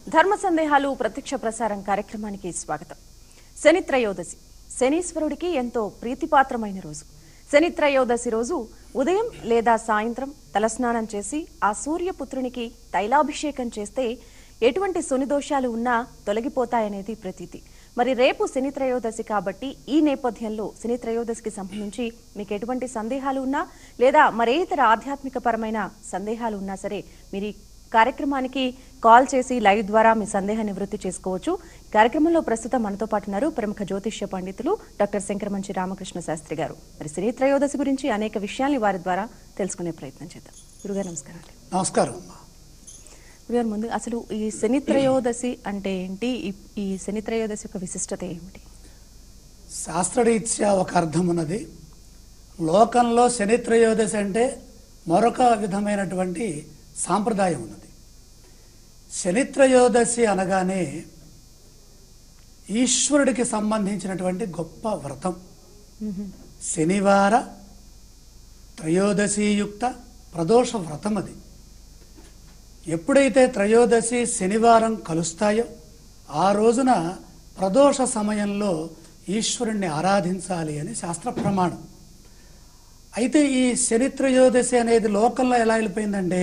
ధర్మ సందేహాలు ప్రత్యక్ష ప్రసారం కార్యక్రమానికి స్వాగతం శని త్రయోదశి శనీశ్వరుడికి ఎంతో ప్రీతిపాత్రమైన రోజు శని త్రయోదశి రోజు ఉదయం లేదా సాయంత్రం తలస్నానం చేసి ఆ సూర్యపుత్రునికి తైలాభిషేకం చేస్తే ఎటువంటి శని దోషాలు ఉన్నా తొలగిపోతాయనేది ప్రతీతి మరి రేపు శని త్రయోదశి కాబట్టి ఈ నేపథ్యంలో శని త్రయోదశికి సంబంధించి మీకు ఎటువంటి సందేహాలు ఉన్నా లేదా మరే ఇతర ఆధ్యాత్మిక పరమైన సందేహాలు ఉన్నా సరే మీరు ఈ కార్యక్రమానికి కాల్ చేసి లైవ్ ద్వారా మీ సందేహ నివృత్తి చేసుకోవచ్చు ఈ కార్యక్రమంలో ప్రస్తుతం మనతో పాటు ఉన్నారు ప్రముఖ జ్యోతిష్య పండితులు డాక్టర్ శంకరమంచి రామకృష్ణ శాస్త్రి గారు మరి శని త్రయోదశి గురించి అనేక విషయాల్ని వారి ద్వారా తెలుసుకునే ప్రయత్నం చేద్దాం గురుగారు నమస్కారం అండి నమస్కారం అమ్మా గురుగారు ముందు అసలు ఈ శని త్రయోదశి అంటే ఏంటి ఈ- ఈ శని త్రయోదశి యొక్క విశిష్టత ఏమిటి శాస్త్రరీత్యా ఒక అర్థం ఉన్నది లోకంలో శని త్రయోదశి అంటే మరొక విధమైనటువంటి సాంప్రదాయం ఉన్నది శని త్రయోదశి అనగానే ఈశ్వరుడికి సంబంధించినటువంటి గొప్ప వ్రతం శనివార త్రయోదశీయుక్త ప్రదోష వ్రతం అది ఎప్పుడైతే త్రయోదశి శనివారం కలుస్తాయో ఆ రోజున ప్రదోష సమయంలో ఈశ్వరుణ్ణి ఆరాధించాలి అని శాస్త్ర ప్రమాణం అయితే ఈ శని త్రయోదశి అనేది లోకంలో ఎలా వెళ్ళిపోయిందంటే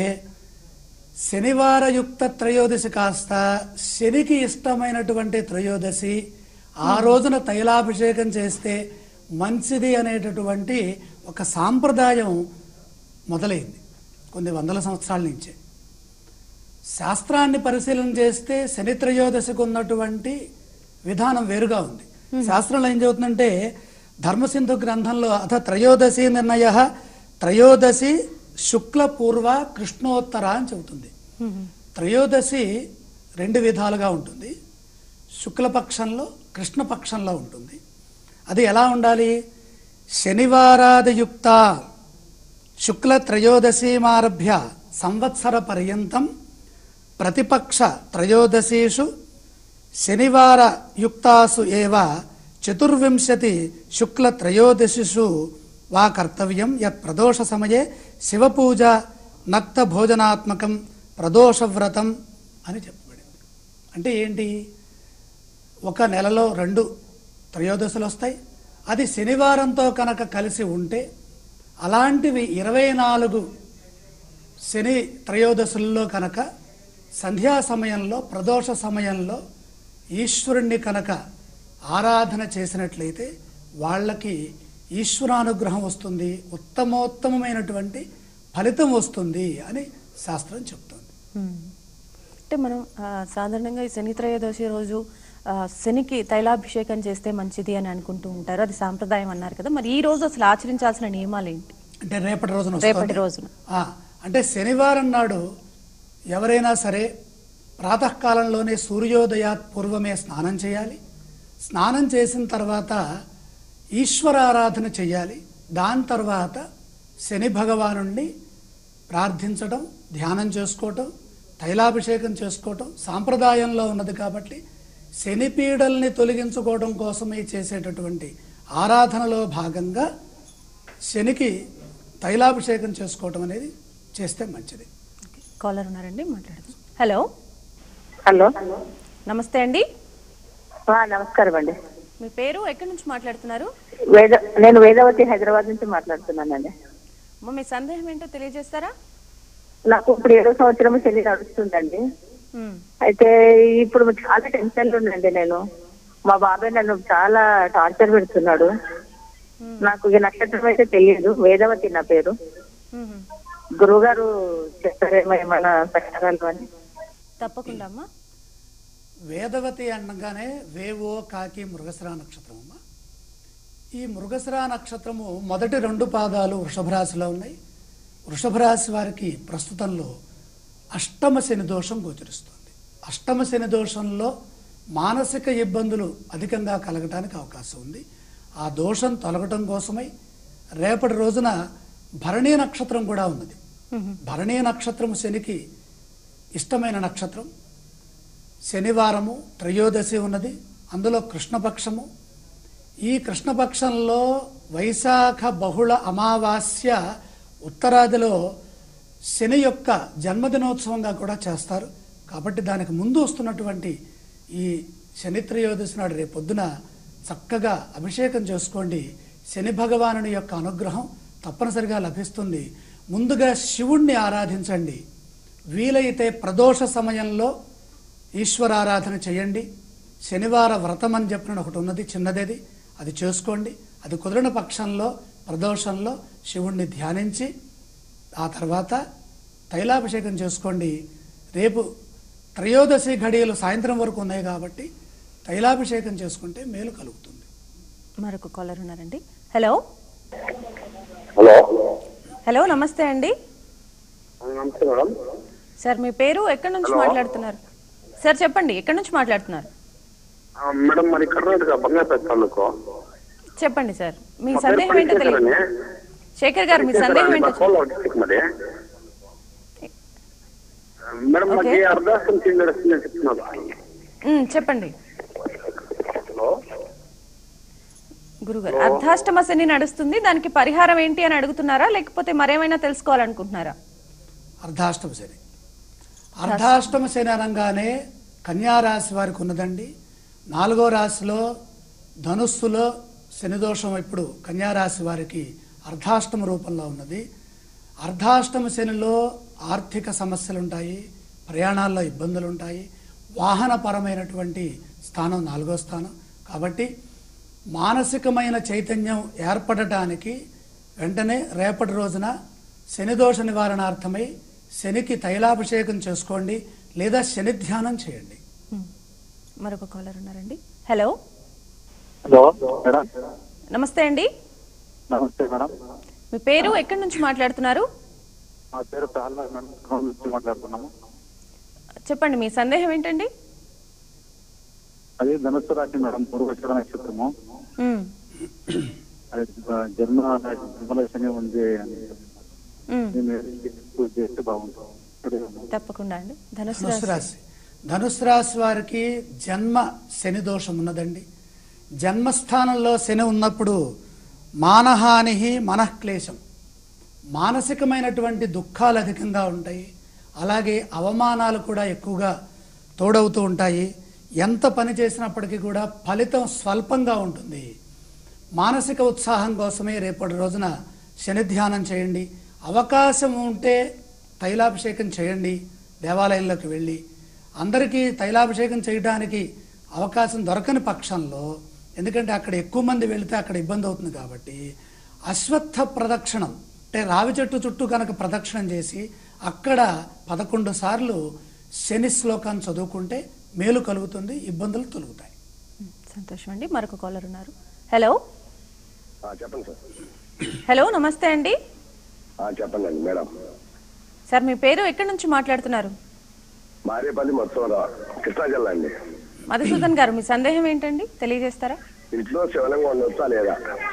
శనివారయుక్త త్రయోదశి కాస్త శనికి ఇష్టమైనటువంటి త్రయోదశి ఆ రోజున తైలాభిషేకం చేస్తే మంచిది అనేటటువంటి ఒక సాంప్రదాయం మొదలైంది కొన్ని వందల సంవత్సరాల నుంచే శాస్త్రాన్ని పరిశీలన చేస్తే శని త్రయోదశికి ఉన్నటువంటి విధానం వేరుగా ఉంది శాస్త్రంలో ఏం చెబుతుందంటే ధర్మసింధు గ్రంథంలో అథ త్రయోదశి నిర్ణయ త్రయోదశి శుక్ల పూర్వ కృష్ణోత్తర అని చెబుతుంది త్రయోదశి రెండు విధాలుగా ఉంటుంది శుక్లపక్షంలో కృష్ణపక్షంలో ఉంటుంది అది ఎలా ఉండాలి శనివారాదియుక్త శుక్ల త్రయోదశీమారభ్య సంవత్సర పర్యంతం ప్రతిపక్ష త్రయోదశీషు శనివార యుక్తాసు ఏవ చతుర్వింశతి శుక్ల త్రయోదశిషు వా కర్తవ్యం యత్ ప్రదోష సమయే శివపూజ నక్త భోజనాత్మకం ప్రదోషవ్రతం అని చెప్పబడింది అంటే ఏంటి ఒక నెలలో రెండు త్రయోదశులు వస్తాయి అది శనివారంతో కనుక కలిసి ఉంటే అలాంటివి ఇరవై నాలుగు శని త్రయోదశుల్లో కనుక సంధ్యా సమయంలో ప్రదోష సమయంలో ఈశ్వరుణ్ణి కనుక ఆరాధన చేసినట్లయితే వాళ్ళకి ఈశ్వరానుగ్రహం వస్తుంది ఉత్తమోత్తమమైనటువంటి ఫలితం వస్తుంది అని శాస్త్రం చెప్తుంది మ్మ్. అంటే మనం ఆ, సాధారణంగా ఈ శని త్రయోదశి రోజు ఆ, శనికి తైలాభిషేకం చేస్తే మంచిది అని అనుకుంటూ ఉంటారు అది సాంప్రదాయం అన్నారు కదా మరి ఈ రోజు అసలు ఆచరించాల్సిన నియమాలు ఏంటి అంటే రేపటి రోజున రేపటి వస్తుంది. రోజున ఆ, అంటే శనివారం నాడు ఎవరైనా సరే ప్రాతకాలంలోనే సూర్యోదయాత్ పూర్వమే స్నానం చేయాలి స్నానం చేసిన తర్వాత ఈశ్వరారాధన చేయాలి దాని తర్వాత శని భగవానుణ్ణి ప్రార్థించడం ధ్యానం చేసుకోవటం తైలాభిషేకం చేసుకోవటం సాంప్రదాయంలో ఉన్నది కాబట్టి శని పీడల్ని తొలగించుకోవడం కోసమే చేసేటటువంటి ఆరాధనలో భాగంగా శనికి తైలాభిషేకం చేసుకోవటం అనేది చేస్తే మంచిది కాలర్ ఉన్నారండి మాట్లాడదాం హలో హలో నమస్తే అండి ఆ, నమస్కారం అండి మీ పేరు ఎక్కడి నుంచి మాట్లాడుతున్నారు వేద నేను వేదవతి హైదరాబాద్ నుంచి మాట్లాడుతున్నానండి అమ్మ, మీ సందేహం ఏంటో తెలియజేస్తారా నాకు ఇప్పుడు ఏడో సంవత్సరం శని నడుస్తుందండి మ్మ్. అయితే ఇప్పుడు చాలా టెన్షన్ ఉందండి నేను మా బాబాయ్ నన్ను చాలా టార్చర్ పెడుతున్నాడు నాకు ఈ నక్షత్రం అయితే తెలియదు వేదవతి నా పేరు మ్మ్. గురువుగారు చెప్తారేమో ఏమైనా పరిహారాలు అని తప్పకుండా అమ్మా వేదవతి అనగానే వేవో కాకి మృగశిరా నక్షత్రం అమ్మ ఈ మృగశిరా నక్షత్రము మొదటి రెండు పాదాలు వృషభ రాశిలో ఉన్నాయి వృషభ రాశి వారికి ప్రస్తుతంలో అష్టమ శని దోషం గోచరిస్తుంది అష్టమ శని దోషంలో మానసిక ఇబ్బందులు అధికంగా కలగటానికి అవకాశం ఉంది ఆ దోషం తొలగటం కోసమై రేపటి రోజున భరణీ నక్షత్రం కూడా ఉన్నది భరణీ నక్షత్రం శనికి ఇష్టమైన నక్షత్రం శనివారము త్రయోదశి ఉన్నది అందులో కృష్ణపక్షము ఈ కృష్ణపక్షంలో వైశాఖ బహుళ అమావాస్య ఉత్తరాదిలో శని యొక్క జన్మదినోత్సవంగా కూడా చేస్తారు కాబట్టి దానికి ముందు వస్తున్నటువంటి ఈ శని త్రయోదశి నాడు రేపు పొద్దున చక్కగా అభిషేకం చేసుకోండి శని భగవానుని యొక్క అనుగ్రహం తప్పనిసరిగా లభిస్తుంది ముందుగా శివుణ్ణి ఆరాధించండి వీలైతే ప్రదోష సమయంలో ఈశ్వరారాధన చేయండి శనివార వ్రతం అని చెప్పిన ఒకటి ఉన్నది చిన్నదేది అది చేసుకోండి అది కుదిరిన పక్షంలో ప్రదోషంలో శివుణ్ణి ధ్యానించి ఆ తర్వాత తైలాభిషేకం చేసుకోండి రేపు త్రయోదశి ఘడియలు సాయంత్రం వరకు ఉన్నాయి కాబట్టి తైలాభిషేకం చేసుకుంటే మేలు కలుగుతుంది మరొక కాలర్ ఉన్నారండి హలో హలో హలో నమస్తే అండి నమస్తే మేడం సార్ మీ పేరు ఎక్కడి నుంచి హలో. మాట్లాడుతున్నారు సార్ చెప్పండి ఎక్కడి నుంచి మాట్లాడుతున్నారు ఆ, మేడం మరి కర్ణాటక బంగాపేట తాలూకు చెప్పండి సార్ మీ మా పేరు సందేహం ఏంటో పనిశేఖర్ తెలియదు అని. శేఖర్ గారు మీ పనిశేఖర్ సందేహం అని, ఏంటో మా కోలార్ డిస్ట్రిక్ట్ మాది మేడం మాకు ఓకే. అర్ధాష్టం చేంజ్ నడుస్తుందని చెప్తున్నారు ఉమ్, చెప్పండి హలో గురుగారు అర్ధాష్టమ శని నడుస్తుంది దానికి పరిహారం ఏంటి అని అడుగుతున్నారా లేకపోతే మరేమైనా తెలుసుకోవాలనుకుంటున్నారా అర్ధాష్టమ శని అర్ధాష్టమ శని అనగానే కన్యా రాశి వారికి ఉన్నదండి నాలుగో రాశిలో ధనుస్సులో శని దోషం ఇప్పుడు కన్యా రాశి వారికి అర్ధాష్టమ రూపంలో ఉన్నది అర్ధాష్టమ శనిలో ఆర్థిక సమస్యలు ఉంటాయి ప్రయాణాల్లో ఇబ్బందులు ఉంటాయి వాహనపరమైనటువంటి స్థానం నాలుగో స్థానం కాబట్టి మానసికమైన చైతన్యం ఏర్పడటానికి వెంటనే రేపటి రోజున శని దోష నివారణార్థమై శనికి తైలాభిషేకం చేసుకోండి లేదా శని ధ్యానం చేయండి ఉమ్, మరొక కాలర్ ఉన్నారండి హలో హలో మేడం నమస్తే అండి నమస్తే మేడం మీ పేరు ఎక్కడి నుంచి మాట్లాడుతున్నారు మా పేరు ప్రహ్లాద్ మేడం ఖమ్మం నుంచి మాట్లాడుతున్నాము చెప్పండి మీ సందేహం ఏంటండి అది ధనుస్సు రాశి మేడం పూర్వశ్వర నక్షత్రము ఉమ్, అది జ- జన్మ జన్మల శని ఉంది అని ఉమ్, నేను పూజ చేస్తే బాగుంటుంది ఇప్పుడే తప్పకుండా అండి ధనుసు ధనుసు రాశి రాశి ధనుసు రాశి వారికి జన్మ శని దోషం ఉన్నదండి జన్మస్థానంలో శని ఉన్నప్పుడు మానహాని మనఃక్లేశం మానసికమైనటువంటి దుఃఖాలు అధికంగా ఉంటాయి అలాగే అవమానాలు కూడా ఎక్కువగా తోడవుతూ ఉంటాయి ఎంత పని చేసినప్పటికీ కూడా ఫలితం స్వల్పంగా ఉంటుంది మానసిక ఉత్సాహం కోసమే రేపటి రోజున శని ధ్యానం చేయండి అవకాశం ఉంటే తైలాభిషేకం చేయండి దేవాలయంలోకి వెళ్ళి అందరికీ తైలాభిషేకం చేయడానికి అవకాశం దొరకని పక్షంలో ఎందుకంటే అక్కడ ఎక్కువ మంది వెళితే అక్కడ ఇబ్బంది అవుతుంది కాబట్టి అశ్వత్థ ప్రదక్షిణం అంటే రావి చెట్టు చుట్టూ కనుక ప్రదక్షిణం చేసి అక్కడ పదకొండు సార్లు శని శ్లోకాన్ని చదువుకుంటే మేలు కలుగుతుంది ఇబ్బందులు తొలుగుతాయి ఉమ్, సంతోషం అండి మరొక కాలర్ ఉన్నారు హలో ఆ, చెప్పండి సార్ హలో నమస్తే అండి ఆ, చెప్పండి అండి మేడం సార్ మీ పేరు ఎక్కడి నుంచి మాట్లాడుతున్నారు మారేపల్లి మొత్తం కృష్ణా జిల్లా అండి మధుసూదన్ గారు మీ సందేహం ఏంటండి తెలియజేస్తారా ఇంట్లో శివలింగం ఉండొచ్చా లేదా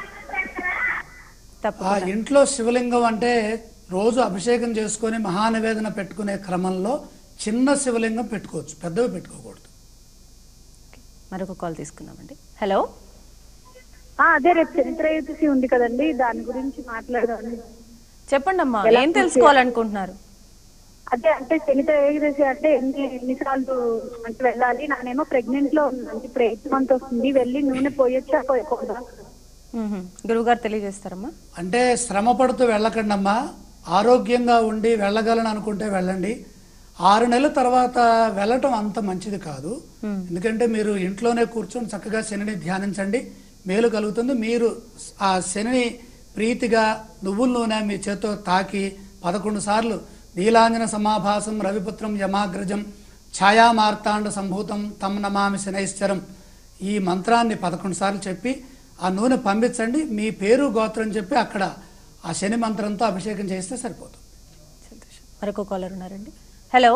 ఆ తప్పకుండా ఇంట్లో శివలింగం అంటే రోజు అభిషేకం చేసుకొని మహానివేదన పెట్టుకునే క్రమంలో చిన్న శివలింగం పెట్టుకోవచ్చు పెద్దవి పెట్టుకోకూడదు మరొక కాల్ తీసుకుందామండి హలో ఆ, అదే రేపు చరిత్రయుద్ధి ఉంది కదండి దాని గురించి మాట్లాడదాం చెప్పండి అమ్మా ఎలా ఏం పూర్తి తెలుసుకోవాలనుకుంటున్నారు అదే అంటే చరిత్రయుద్ధి అంటే ఎన్ని ఎన్నిసార్లు అంటే వెళ్ళాలి నానేమో ప్రెగ్నెంట్ లో ఉన్నాను ఇప్పుడు ఎయిత్ మంత్ వస్తుంది వెళ్ళి నూనె పోయొచ్చా పోయకూడదా మ్మ్హ. గురువు గారు తెలియజేస్తారమ్మా అంటే శ్రమ పడుతూ వెళ్ళకండి అమ్మా ఆరోగ్యంగా ఉండి వెళ్ళగలను అనుకుంటే వెళ్ళండి ఆరు నెలల తర్వాత వెళ్ళటం అంత మంచిది కాదు ఎందుకంటే మీరు ఇంట్లోనే కూర్చొని చక్కగా శనిని ధ్యానించండి మేలు కలుగుతుంది మీరు ఆ శనిని ప్రీతిగా నువ్వుల నూనె మీ చేత్తో తాకి పదకొండు సార్లు నీలాంజన సమాభాసం రవిపుత్రం యమాగ్రజం ఛాయామార్తాండ సంభూతం తమ్ నమామి శనైశ్చరం ఈ మంత్రాన్ని పదకొండు సార్లు చెప్పి ఆ నూనె పంపించండి మీ పేరు గోత్రం చెప్పి అక్కడ ఆ శని మంత్రంతో అభిషేకం చేస్తే సరిపోతుంది సంతోషం మరొక కాలర్ ఉన్నారండి హలో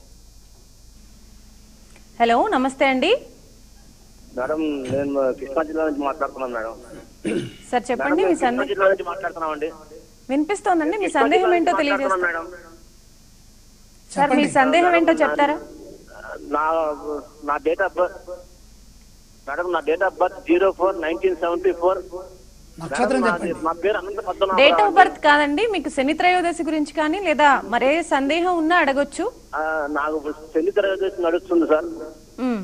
హలో నమస్తే అండి మేడం నేను కృష్ణా జిల్లా నుంచి మాట్లాడుతున్నాను మేడం సార్ చెప్పండి మీ మేడం, కృష్ణా సందేహం జిల్లా నుంచి మాట్లాడుతున్నామండి వినిపిస్తోందండి మీ కృష్ణా సందేహం జిల్లా ఏంటో నుంచి మాట్లాడుతున్నాం తెలియజేస్తారు మేడం సార్ మీ సందేహం ఏంటో చెప్తారా నా నా డేట్ ఆఫ్ బర్త్ మేడం నా date of birth zero four nineteen seventy four నక్షత్రం మేడం, నాది- చెప్పండి నా పేరు Anantha Padmanabha date of birth కాదండి మీకు శని త్రయోదశి గురించి కానీ లేదా మరే సందేహం ఉన్నా అడగొచ్చు ఆ, నాకు శని త్రయోదశి నడుస్తుంది సార్ ఉమ్,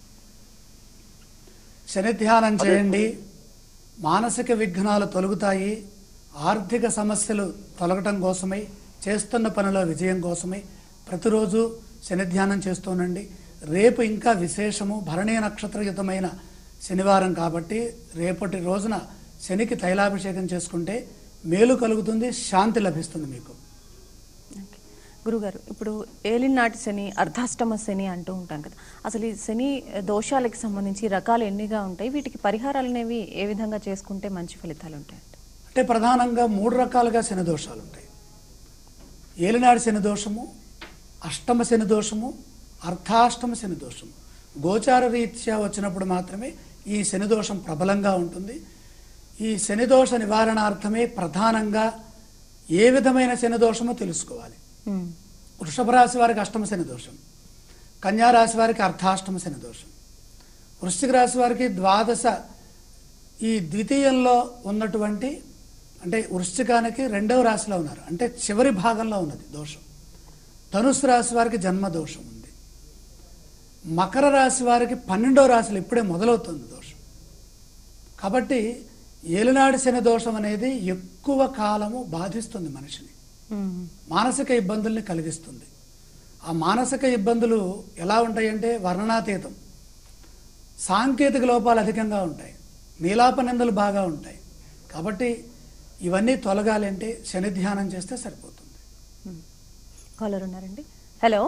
శని ధ్యానం చేయండి మానసిక విఘ్నాలు తొలగుతాయి ఆర్థిక సమస్యలు తొలగటం కోసమై చేస్తున్న పనిలో విజయం కోసమై ప్రతిరోజు శని ధ్యానం చేస్తూనండి రేపు ఇంకా విశేషము భరణీ నక్షత్రయుతమైన శనివారం కాబట్టి రేపటి రోజున శనికి తైలాభిషేకం చేసుకుంటే మేలు కలుగుతుంది శాంతి లభిస్తుంది మీకు ఓకే. గురుగారు ఇప్పుడు ఏలినాటి శని అర్ధాష్టమ శని అంటూ ఉంటాం కదా అసలు ఈ శని దోషాలకి సంబంధించి రకాలు ఎన్నిగా ఉంటాయి వీటికి పరిహారాలు అనేవి ఏ విధంగా చేసుకుంటే మంచి ఫలితాలు ఉంటాయండి అంటే ప్రధానంగా మూడు రకాలుగా శని దోషాలు ఉంటాయి ఏలినాడు శని దోషము అష్టమ శని దోషము అర్ధాష్టమ శని దోషము గోచార రీత్యా వచ్చినప్పుడు మాత్రమే ఈ శని దోషం ప్రబలంగా ఉంటుంది ఈ శని దోష నివారణార్థమే ప్రధానంగా ఏ విధమైన శని దోషమో తెలుసుకోవాలి ఉమ్, వృషభ రాశి వారికి అష్టమ శని దోషం కన్యా రాశి వారికి అర్ధాష్టమ శని దోషం వృశ్చిక రాశి వారికి ద్వాదశ ఈ ద్వితీయంలో ఉన్నటువంటి అంటే వృశ్చికానికి రెండవ రాశిలో ఉన్నారు అంటే చివరి భాగంలో ఉన్నది దోషం ధనుసు రాశి వారికి జన్మ దోషం ఉంది మకర రాశి వారికి పన్నెండవ రాశిలో ఇప్పుడే మొదలవుతుంది దోషం కాబట్టి ఏలినాడు శని దోషం అనేది ఎక్కువ కాలము బాధిస్తుంది మనిషిని ఉమ్, మానసిక ఇబ్బందుల్ని కలిగిస్తుంది ఆ మానసిక ఇబ్బందులు ఎలా ఉంటాయంటే వర్ణనాతీతం సాంకేతిక లోపాలు అధికంగా ఉంటాయి నీలాప నిందలు బాగా ఉంటాయి కాబట్టి ఇవన్నీ తొలగాలి అంటే శని ధ్యానం చేస్తే సరిపోతుంది కాలర్ ఉన్నారండి హలో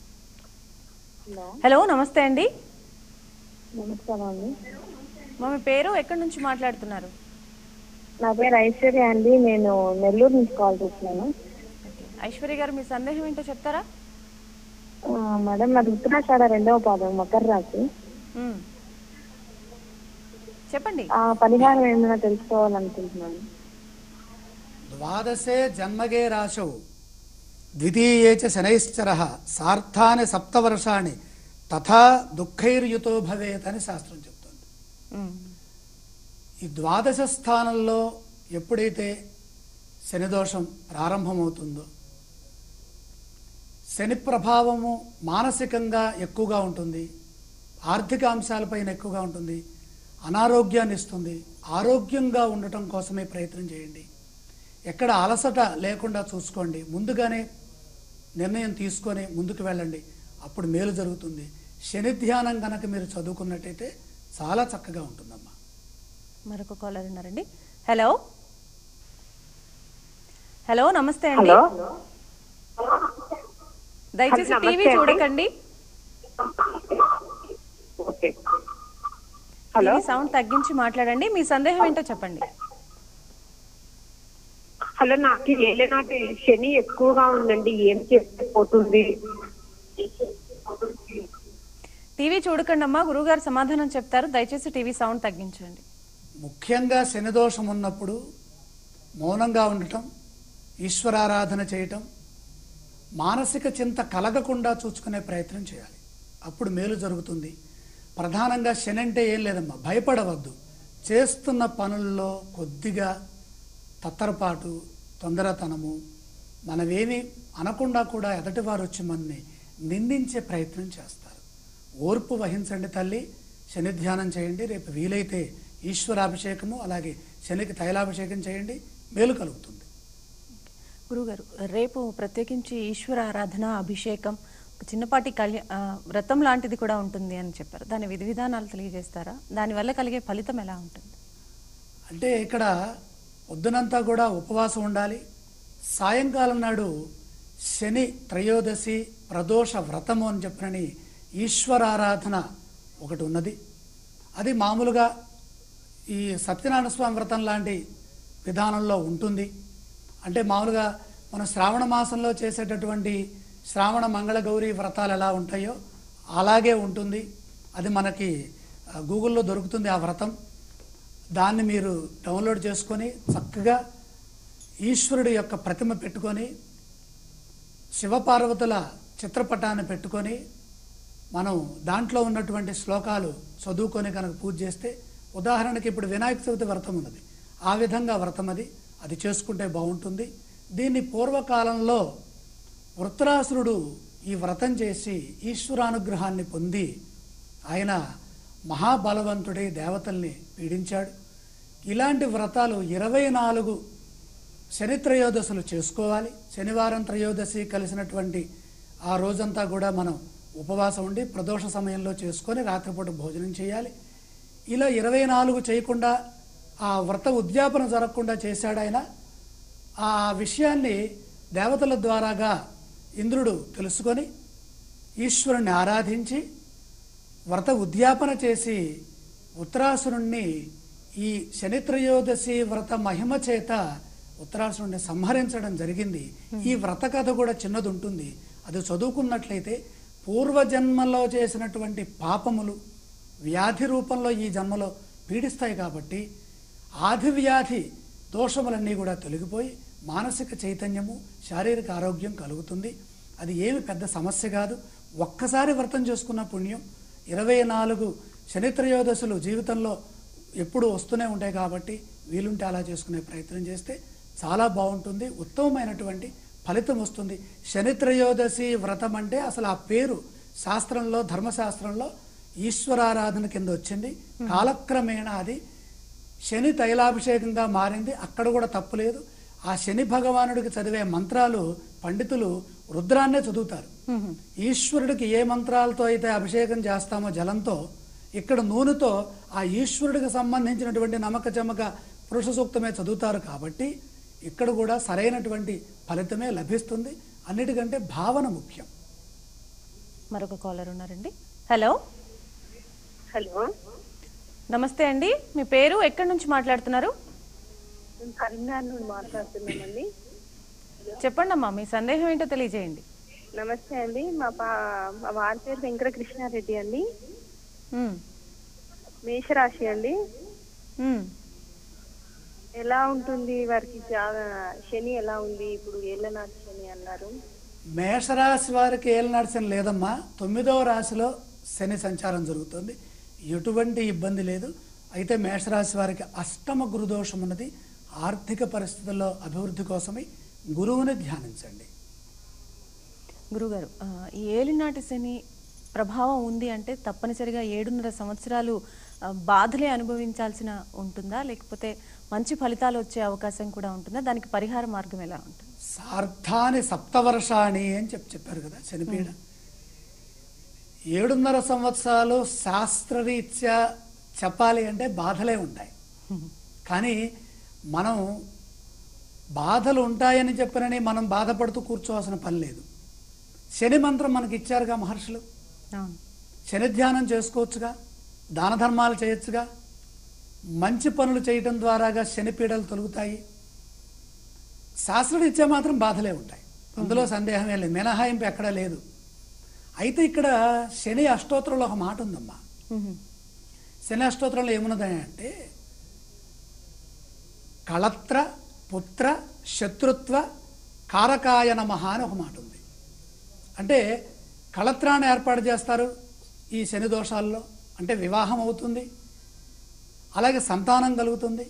హలో నమస్తే అండి నమస్కారం అండి మా మీ పేరు ఎక్కడి నుంచి మాట్లాడుతున్నారు నా పేరు ఐశ్వర్య అండి నేను నెల్లూరు నుంచి కాల్ చేస్తున్నాను ఓకే. ఐశ్వర్య గారు మీ సందేహం ఏంటో చెప్తారా ఆ, మేడం నాది ఉత్తరాషాఢ రెండవ పాదం మకర రాశి ఉమ్. చెప్పండి ఆ పరిహారం ఏమైనా తెలుసుకోవాలనుకుంటున్నాను ద్వాదశే జన్మగే రాశౌ ద్వితీయే చ శనైశ్చర సార్థాని సప్తవర్షాణి తథా దుఃఖైర్యుతో భవేత్ అని శాస్త్రం చెప్తుంది ఉమ్, ఈ ద్వాదశ స్థానంలో ఎప్పుడైతే శనిదోషం ప్రారంభమవుతుందో శని ప్రభావము మానసికంగా ఎక్కువగా ఉంటుంది ఆర్థిక అంశాలపైన ఎక్కువగా ఉంటుంది అనారోగ్యాన్ని ఇస్తుంది ఆరోగ్యంగా ఉండటం కోసమే ప్రయత్నం చేయండి ఎక్కడ అలసట లేకుండా చూసుకోండి ముందుగానే నిర్ణయం తీసుకొని ముందుకు వెళ్ళండి అప్పుడు మేలు జరుగుతుంది శని ధ్యానం కనుక మీరు చదువుకున్నట్టయితే చాలా చక్కగా ఉంటుందమ్మా మరొక కాలర్ ఉన్నారండి హలో హలో నమస్తే అండి దయచేసి టీవీ చూడకండి ఓకే టీవీ సౌండ్ తగ్గించి మాట్లాడండి మీ సందేహం ఏంటో చెప్పండి హలో నాకు ఏలేనాటి శని ఎక్కువగా ఉందండి ఏం చేస్తే పోతుంది టీవీ చూడకండి అమ్మా గురువుగారు సమాధానం చెప్తారు దయచేసి టీవీ సౌండ్ తగ్గించండి ముఖ్యంగా శనిదోషం ఉన్నప్పుడు మౌనంగా ఉండటం ఈశ్వరారాధన చేయటం మానసిక చింత కలగకుండా చూసుకునే ప్రయత్నం చేయాలి అప్పుడు మేలు జరుగుతుంది ప్రధానంగా శని అంటే ఏం లేదమ్మా భయపడవద్దు చేస్తున్న పనుల్లో కొద్దిగా తత్తరపాటు తొందరతనము మనమేమి అనకుండా కూడా ఎదటివారు వచ్చి మనని నిందించే ప్రయత్నం చేస్తారు ఓర్పు వహించండి తల్లి శని ధ్యానం చేయండి రేపు వీలైతే ఈశ్వరాభిషేకము అలాగే శనికి తైలాభిషేకం చేయండి మేలు కలుగుతుంది గురుగారు రేపు ప్రత్యేకించి ఈశ్వర ఆరాధన అభిషేకం ఒక చిన్నపాటి కళ్యా ఆ, వ్రతం లాంటిది కూడా ఉంటుంది అని చెప్పారు దాని విధి విధానాలు తెలియజేస్తారా దానివల్ల కలిగే ఫలితం ఎలా ఉంటుంది అంటే ఇక్కడ పొద్దునంతా కూడా ఉపవాసం ఉండాలి సాయంకాలం నాడు శని త్రయోదశి ప్రదోష వ్రతము అని చెప్పినని ఈశ్వరారాధన ఒకటి ఉన్నది అది మామూలుగా ఈ సత్యనారాయణ స్వామి వ్రతం లాంటి విధానంలో ఉంటుంది అంటే మామూలుగా మన శ్రావణ మాసంలో చేసేటటువంటి శ్రావణ మంగళ గౌరీ వ్రతాలు ఎలా ఉంటాయో అలాగే ఉంటుంది అది మనకి ఆ, గూగుల్లో దొరుకుతుంది ఆ వ్రతం దాన్ని మీరు డౌన్లోడ్ చేసుకొని చక్కగా ఈశ్వరుడి యొక్క ప్రతిమ పెట్టుకొని శివపార్వతుల చిత్రపటాన్ని పెట్టుకొని మనం దాంట్లో ఉన్నటువంటి శ్లోకాలు చదువుకొని కనుక పూజ చేస్తే ఉదాహరణకి ఇప్పుడు వినాయక చవితి వ్రతం ఉన్నది ఆ విధంగా వ్రతం అది అది చేసుకుంటే బాగుంటుంది దీన్ని పూర్వకాలంలో వృత్రాసురుడు ఈ వ్రతం చేసి ఈశ్వరానుగ్రహాన్ని పొంది ఆయన మహాబలవంతుడై దేవతల్ని పీడించాడు ఇలాంటి వ్రతాలు ఇరవై నాలుగు శని త్రయోదశులు చేసుకోవాలి శనివారం త్రయోదశి కలిసినటువంటి ఆ రోజంతా కూడా మనం ఉపవాసం ఉండి ప్రదోష సమయంలో చేసుకొని రాత్రిపూట భోజనం చేయాలి ఇలా ఇరవై నాలుగు చేయకుండా ఆ వ్రత ఉద్యాపన జరగకుండా చేశాడు ఆయన ఆ విషయాన్ని దేవతల ద్వారాగా ఇంద్రుడు తెలుసుకొని ఈశ్వరుణ్ణి ఆరాధించి వ్రత ఉద్యాపన చేసి ఉత్తరాసురుణ్ణి ఈ శనిత్రయోదశి వ్రత మహిమ చేత ఉత్తరాసురుణ్ణి సంహరించడం జరిగింది ఈ వ్రత కథ కూడా చిన్నది ఉంటుంది అది చదువుకున్నట్లయితే పూర్వజన్మలో చేసినటువంటి పాపములు వ్యాధి రూపంలో ఈ జన్మలో పీడిస్తాయి కాబట్టి ఆది వ్యాధి దోషములన్నీ కూడా తొలగిపోయి మానసిక చైతన్యము శారీరక ఆరోగ్యం కలుగుతుంది అది ఏమి పెద్ద సమస్య కాదు ఒక్కసారి వ్రతం చేసుకున్న పుణ్యం ఇరవై నాలుగు శనిత్రయోదశులు జీవితంలో ఎప్పుడు వస్తూనే ఉంటాయి కాబట్టి వీలుంటే అలా చేసుకునే ప్రయత్నం చేస్తే చాలా బాగుంటుంది ఉత్తమమైనటువంటి ఫలితం వస్తుంది శనిత్రయోదశి వ్రతం అంటే అసలు ఆ పేరు శాస్త్రంలో ధర్మశాస్త్రంలో ఈశ్వరారాధన కింద వచ్చింది కాలక్రమేణా అది శని తైలాభిషేకంగా మారింది అక్కడ కూడా తప్పులేదు ఆ శని భగవానుడికి చదివే మంత్రాలు పండితులు రుద్రాన్నే చదువుతారు ఈశ్వరుడికి ఏ మంత్రాలతో అయితే అభిషేకం చేస్తామో జలంతో ఇక్కడ నూనెతో ఆ ఈశ్వరుడికి సంబంధించినటువంటి నమ్మక చమక పురుష సూక్తమే చదువుతారు కాబట్టి ఇక్కడ కూడా సరైనటువంటి ఫలితమే లభిస్తుంది అన్నిటికంటే భావన ముఖ్యం మరొక కాలర్ ఉన్నారండి హలో హలో నమస్తే అండి మీ పేరు ఎక్కడి నుంచి మాట్లాడుతున్నారు మేము కరీంనగర్ నుండి మాట్లాడుతున్నామండి చెప్పండి అమ్మా మీ సందేహం ఏంటో తెలియజేయండి నమస్తే అండి మా పా మా వారి పేరు వెంకట కృష్ణారెడ్డి అండి ఉమ్, మేషరాశి అండి ఉమ్. ఎలా ఉంటుంది వారికి జా- శని ఎలా ఉంది ఇప్పుడు ఏళ్ళనాటి శని అన్నారు మేషరాశి వారికి ఏళ్ళు నడిచిన లేదమ్మా తొమ్మిదవ రాశిలో శని సంచారం జరుగుతుంది ఎటువంటి ఇబ్బంది లేదు అయితే మేషరాశి వారికి అష్టమ గురుదోషం ఉన్నది ఆర్థిక పరిస్థితుల్లో అభివృద్ధి కోసమై గురువుని ధ్యానించండి గురుగారు ఆ, ఈ ఏలినాటి శని ప్రభావం ఉంది అంటే తప్పనిసరిగా ఏడున్నర సంవత్సరాలు ఆ, బాధలే అనుభవించాల్సిన ఉంటుందా లేకపోతే మంచి ఫలితాలు వచ్చే అవకాశం కూడా ఉంటుందా దానికి పరిహార మార్గం ఎలా ఉంటుంది సార్థాని సప్తవర్షాణి అని చెప్పి చెప్పారు కదా శనిపీడ ఏడున్నర సంవత్సరాలు శాస్త్రరీత్యా చెప్పాలి అంటే బాధలే ఉంటాయి కానీ మనం బాధలు ఉంటాయని చెప్పనని మనం బాధపడుతూ కూర్చోవాల్సిన పని లేదు శని మంత్రం మనకి ఇచ్చారుగా మహర్షులు అవును శని ధ్యానం చేసుకోవచ్చుగా దాన ధర్మాలు చేయొచ్చుగా మంచి పనులు చేయటం ద్వారాగా శని పీడలు తొలుగుతాయి శాస్త్రుడు ఇచ్చే మాత్రం బాధలే ఉంటాయి అందులో సందేహమే లేదు మినహాయింపు ఎక్కడా లేదు అయితే ఇక్కడ శని అష్టోత్తరంలో ఒక మాట ఉందమ్మా ఉహు. శని అష్టోత్తరంలో ఏమున్నదని అంటే కళత్ర పుత్ర శత్రుత్వ కారకాయ నమః అని ఒక మాట ఉంది అంటే కళత్రాన్ని ఏర్పాటు చేస్తారు ఈ శని దోషాల్లో అంటే వివాహం అవుతుంది అలాగే సంతానం కలుగుతుంది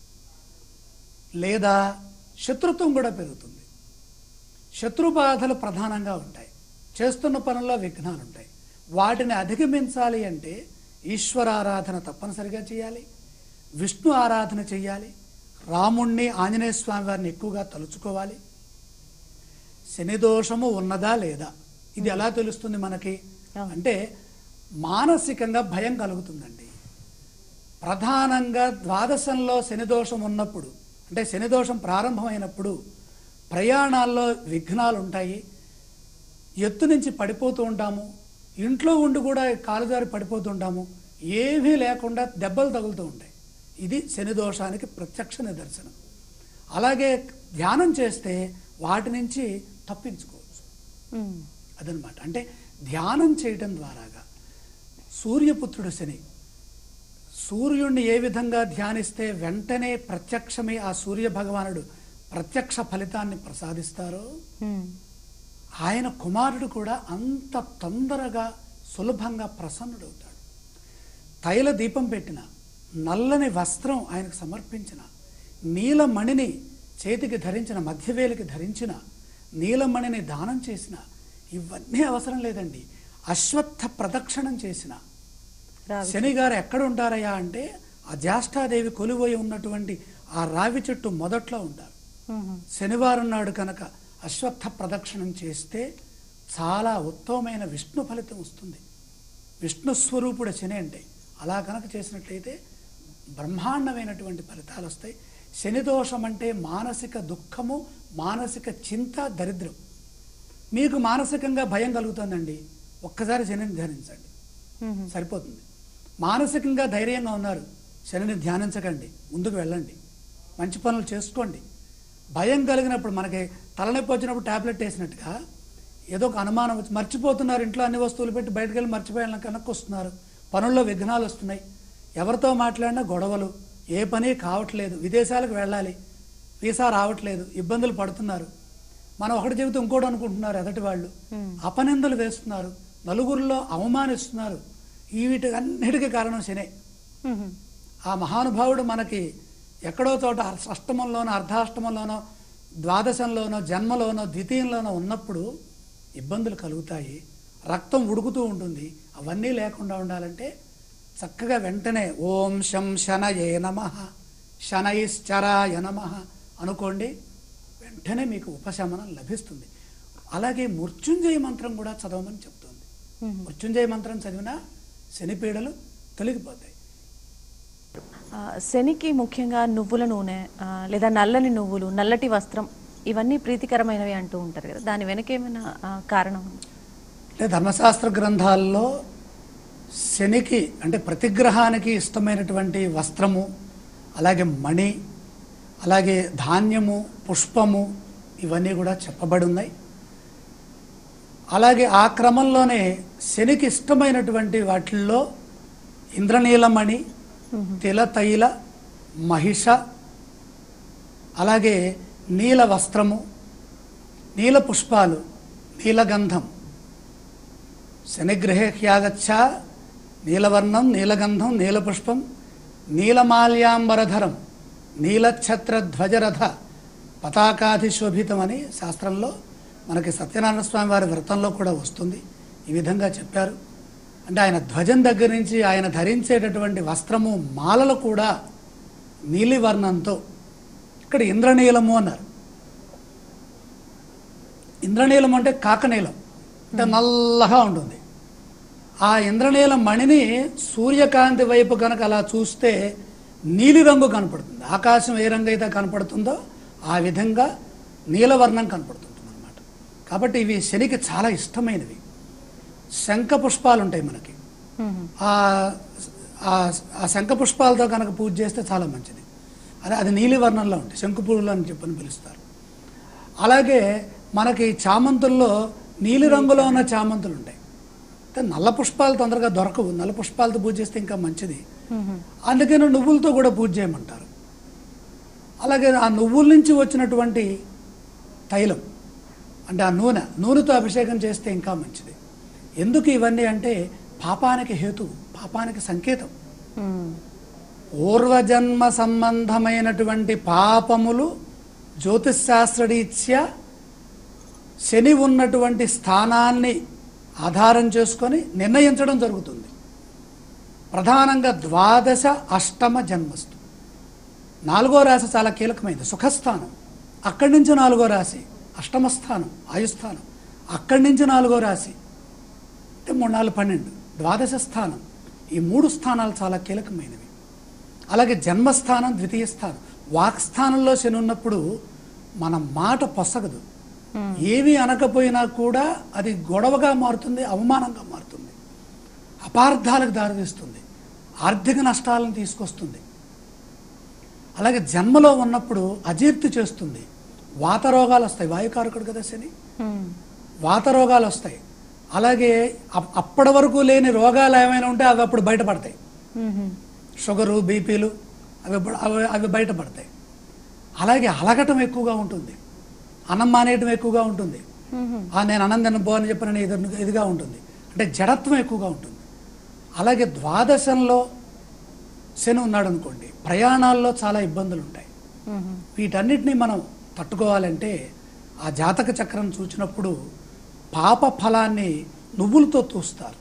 లేదా శత్రుత్వం కూడా పెరుగుతుంది శత్రు బాధలు ప్రధానంగా ఉంటాయి చేస్తున్న పనుల్లో విఘ్నాలు ఉంటాయి వాటిని అధిగమించాలి అంటే ఈశ్వరారాధన తప్పనిసరిగా చేయాలి విష్ణు ఆరాధన చేయాలి రాముణ్ణి ఆంజనేయ స్వామి వారిని ఎక్కువగా తలుచుకోవాలి శని దోషము ఉన్నదా లేదా ఇది ఎలా తెలుస్తుంది మనకి అంటే మానసికంగా భయం కలుగుతుందండి ప్రధానంగా ద్వాదశంలో శని దోషం ఉన్నప్పుడు అంటే శని దోషం ప్రారంభమైనప్పుడు ప్రయాణాల్లో విఘ్నాలు ఉంటాయి ఎత్తు నుంచి పడిపోతూ ఉంటాము ఇంట్లో ఉండి కూడా కాలుజారి పడిపోతూ ఉంటాము ఏమీ లేకుండా దెబ్బలు తగులుతూ ఉంటాయి ఇది శని దోషానికి ప్రత్యక్ష నిదర్శనం అలాగే ధ్యానం చేస్తే వాటి నుంచి తప్పించుకోవచ్చు ఉమ్. అదనమాట అంటే ధ్యానం చేయటం ద్వారాగా సూర్యపుత్రుడు శని సూర్యుడిని ఏ విధంగా ధ్యానిస్తే వెంటనే ప్రత్యక్షమై ఆ సూర్య భగవానుడు ప్రత్యక్ష ఫలితాన్ని ప్రసాదిస్తారో ఉమ్. ఆయన కుమారుడు కూడా అంత తొందరగా సులభంగా ప్రసన్నుడవుతాడు తైల దీపం పెట్టిన నల్లని వస్త్రం ఆయనకు సమర్పించిన నీలమణిని చేతికి ధరించిన మధ్యవేలికి ధరించిన నీలమణిని దానం చేసిన ఇవన్నీ అవసరం లేదండి అశ్వత్థ ప్రదక్షిణం చేసిన శని గారు ఎక్కడ ఉంటారయ్యా అంటే ఆ జ్యేష్ఠాదేవి కొలువై ఉన్నటువంటి ఆ రావి చెట్టు మొదట్లో ఉంటారు శనివారం నాడు కనుక అశ్వత్థ ప్రదక్షిణం చేస్తే చాలా ఉత్తమమైన విష్ణు ఫలితం వస్తుంది విష్ణు స్వరూపుడు శని అంటే అలా కనుక చేసినట్లయితే బ్రహ్మాండమైనటువంటి ఫలితాలు వస్తాయి శని దోషం అంటే మానసిక దుఃఖము మానసిక చింత దరిద్రం మీకు మానసికంగా భయం కలుగుతుందండి ఒక్కసారి శనిని ధ్యానించండి సరిపోతుంది మానసికంగా ధైర్యంగా ఉన్నారు శనిని ధ్యానించకండి ముందుకు వెళ్ళండి మంచి పనులు చేసుకోండి భయం కలిగినప్పుడు మనకి తలనొప్పి వచ్చినప్పుడు టాబ్లెట్ వేసినట్టుగా ఏదో ఒక అనుమానం వచ్చి మర్చిపోతున్నారు ఇంట్లో అన్ని వస్తువులు పెట్టి బయటకు వెళ్ళి మర్చిపోయాలని కనుక్కు వస్తున్నారు పనుల్లో విఘ్నాలు వస్తున్నాయి ఎవరితో మాట్లాడినా గొడవలు ఏ పని కావట్లేదు విదేశాలకు వెళ్ళాలి వీసా రావట్లేదు ఇబ్బందులు పడుతున్నారు మనం ఒకటి చెబితే ఇంకోటి అనుకుంటున్నారు ఎదటి వాళ్ళు అపనిందలు వేస్తున్నారు నలుగురిలో అవమానిస్తున్నారు ఈ వీటి అన్నిటికీ కారణం శనే ఆ మహానుభావుడు మనకి ఎక్కడో చోట అష్టమంలోనో అర్ధాష్టమంలోనో ద్వాదశంలోనో జన్మలోనో ద్వితీయంలోనో ఉన్నప్పుడు ఇబ్బందులు కలుగుతాయి రక్తం ఉడుకుతూ ఉంటుంది అవన్నీ లేకుండా ఉండాలంటే చక్కగా వెంటనే ఓం శం శనయే నమ శనైశ్చరాయ నమ అనుకోండి వెంటనే మీకు ఉపశమనం లభిస్తుంది అలాగే మృత్యుంజయ మంత్రం కూడా చదవమని చెప్తుంది మృత్యుంజయ మంత్రం చదివినా శనిపీడలు తొలగిపోతాయి ఆ, శనికి ముఖ్యంగా నువ్వుల నూనె ఆ, లేదా నల్లని నువ్వులు నల్లటి వస్త్రం ఇవన్నీ ప్రీతికరమైనవి అంటూ ఉంటారు కదా దాని వెనక ఏమైనా ఆ, కారణం ఉందా? అంటే ధర్మశాస్త్ర గ్రంథాల్లో శనికి అంటే ప్రతిగ్రహానికి ఇష్టమైనటువంటి వస్త్రము అలాగే మణి అలాగే ధాన్యము పుష్పము ఇవన్నీ కూడా చెప్పబడి ఉన్నాయి అలాగే ఆ క్రమంలోనే శనికి ఇష్టమైనటువంటి వాటిల్లో ఇంద్రనీలమణి తిలతైల మహిష అలాగే నీల వస్త్రము నీల పుష్పాలు నీలగంధం శనిగ్రహే హ్యాగచ్చ నీలవర్ణం నీలగంధం నీలపుష్పం నీలమాల్యాంబరధరం నీలఛత్రధ్వజరథ పతాకాధిశోభితం అని శాస్త్రంలో మనకి సత్యనారాయణ స్వామి వారి వ్రతంలో కూడా వస్తుంది ఈ విధంగా చెప్పారు అంటే ఆయన ధ్వజం దగ్గర నుంచి ఆయన ధరించేటటువంటి వస్త్రము మాలలు కూడా నీలివర్ణంతో ఇక్కడ ఇంద్రనీలము అన్నారు ఇంద్రనీలం అంటే కాకనీలం అంటే నల్లగా ఉంటుంది ఆ ఇంద్రనీలం మణిని సూర్యకాంతి వైపు కనుక అలా చూస్తే నీలిరంగు కనపడుతుంది ఆకాశం ఏ రంగు అయితే కనపడుతుందో ఆ విధంగా నీలవర్ణం కనపడుతుంటుంది అనమాట కాబట్టి ఇవి శనికి చాలా ఇష్టమైనవి శంఖ పుష్పాలు ఉంటాయి మనకి ఆ ఆ- ఆ శంఖ పుష్పాలతో కనుక పూజ చేస్తే చాలా మంచిది అదే అది నీలి వర్ణంలో ఉంటాయి శంకు పువ్వులు అని చెప్పని పిలుస్తారు అలాగే మనకి చామంతుల్లో నీలి రంగులో ఉన్న చామంతులు ఉంటాయి అంటే నల్ల పుష్పాలు తొందరగా దొరకవు నల్ల పుష్పాలతో పూజ చేస్తే ఇంకా మంచిది అందుకని నువ్వులతో కూడా పూజ చేయమంటారు అలాగే ఆ నువ్వుల నుంచి వచ్చినటువంటి తైలం అంటే ఆ నూనె నూనెతో అభిషేకం చేస్తే ఇంకా మంచిది ఎందుకు ఇవన్నీ అంటే పాపానికి హేతువు పాపానికి సంకేతం పూర్వజన్మ సంబంధమైనటువంటి పాపములు జ్యోతిశాస్త్రరీత్యా శని ఉన్నటువంటి స్థానాన్ని ఆధారం చేసుకొని నిర్ణయించడం జరుగుతుంది ప్రధానంగా ద్వాదశ అష్టమ జన్మస్తు నాలుగో రాశి చాలా కీలకమైనది సుఖస్థానం అక్కడి నుంచి నాలుగో రాశి అష్టమ స్థానం ఆయుస్థానం అక్కడి నుంచి నాలుగో రాశి అంటే మూడు నాలుగు పన్నెండు ద్వాదశ స్థానం ఈ మూడు స్థానాలు చాలా కీలకమైనవి అలాగే జన్మస్థానం ద్వితీయ స్థానం వాక్స్థానంలో శని ఉన్నప్పుడు మన మాట పొసగదు ఏమీ అనకపోయినా కూడా అది గొడవగా మారుతుంది అవమానంగా మారుతుంది అపార్థాలకు దారితీస్తుంది ఆర్థిక నష్టాలను తీసుకొస్తుంది అలాగే జన్మలో ఉన్నప్పుడు అజీర్తి చేస్తుంది వాత రోగాలు వస్తాయి వాయుకారకుడు కదా శని వాత రోగాలు వస్తాయి అలాగే అప్- అప్పటి వరకు లేని రోగాలు ఏమైనా ఉంటే అవి అప్పుడు బయటపడతాయి షుగరు బీపీలు అవి ఇప్పుడు- అవి అవి బయటపడతాయి అలాగే అలగటం ఎక్కువగా ఉంటుంది అన్నం మానేయటం ఎక్కువగా ఉంటుంది ఆ నేను అన్నం తినబో అని చెప్పిన ఇది ఇదిగా ఉంటుంది అంటే జడత్వం ఎక్కువగా ఉంటుంది అలాగే ద్వాదశంలో శని ఉన్నాడు అనుకోండి ప్రయాణాల్లో చాలా ఇబ్బందులు ఉంటాయి వీటన్నిటిని మనం తట్టుకోవాలంటే ఆ జాతక చక్రం చూసినప్పుడు పాప ఫలాన్ని నువ్వులతో తూస్తారు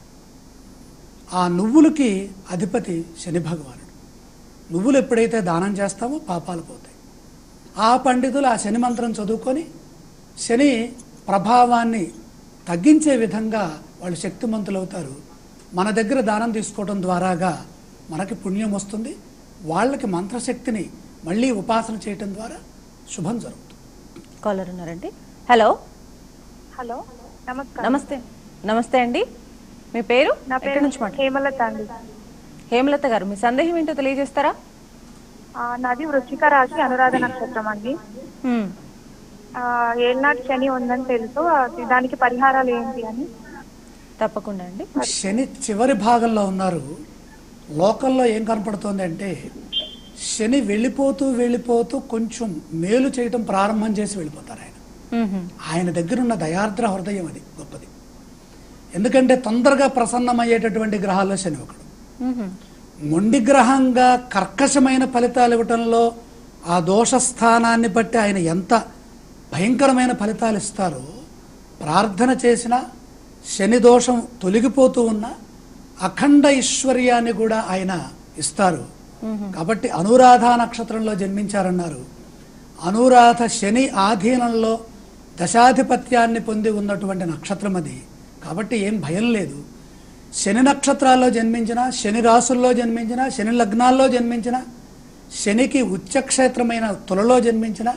ఆ నువ్వులకి అధిపతి శని భగవానుడు నువ్వులు ఎప్పుడైతే దానం చేస్తామో పాపాలు పోతాయి ఆ పండితులు ఆ శని మంత్రం చదువుకొని శని ప్రభావాన్ని తగ్గించే విధంగా వాళ్ళు శక్తిమంతులు అవుతారు మన దగ్గర దానం తీసుకోవడం ద్వారాగా మనకి పుణ్యం వస్తుంది వాళ్ళకి మంత్రశక్తిని మళ్ళీ ఉపాసన చేయటం ద్వారా శుభం జరుగుతుంది కాలర్ ఉన్నారండి హలో హలో నమస్కారం నమస్తే నమస్తే అండి మీ పేరు నా ఎక్కడి పేరు నుంచి మాట్లాడు హేమలత అండి హేమలత గారు మీ సందేహం ఏంటో తెలియజేస్తారా ఆ, నాది వృశ్చిక రాశి అనురాధ నక్షత్రం అండి హ్మ్. ఆ, ఏళ్ళనాటి శని ఉందని తెలుసు అది దానికి పరిహారాలు ఏంటి అని తప్పకుండా అండి శని చివరి భాగంలో ఉన్నారు లోకల్లో ఏం కనపడుతోంది అంటే శని వెళ్ళిపోతూ వెళ్ళిపోతూ కొంచెం మేలు చేయటం ప్రారంభం చేసి వెళ్ళిపోతారు ఆయన మ్మ్. ఆయన దగ్గర ఉన్న దయార్ద్ర హృదయం అది గొప్పది ఎందుకంటే తొందరగా ప్రసన్నమయ్యేటటువంటి గ్రహాల్లో శని ఒకడు మ్మ్. మొండి గ్రహంగా కర్కశమైన ఫలితాలు ఇవ్వటంలో ఆ దోష స్థానాన్ని బట్టి ఆయన ఎంత భయంకరమైన ఫలితాలు ఇస్తారో ప్రార్థన చేసిన శని దోషం తొలగిపోతూ ఉన్న అఖండ ఐశ్వర్యాన్ని కూడా ఆయన ఇస్తారు కాబట్టి అనురాధ నక్షత్రంలో జన్మించారన్నారు అనురాధ శని ఆధీనంలో దశాధిపత్యాన్ని పొంది ఉన్నటువంటి నక్షత్రం అది కాబట్టి ఏం భయం లేదు శని నక్షత్రాల్లో జన్మించిన శని రాసుల్లో జన్మించిన శని లగ్నాల్లో జన్మించిన శనికి ఉచ్చక్షేత్రమైన తులలో జన్మించిన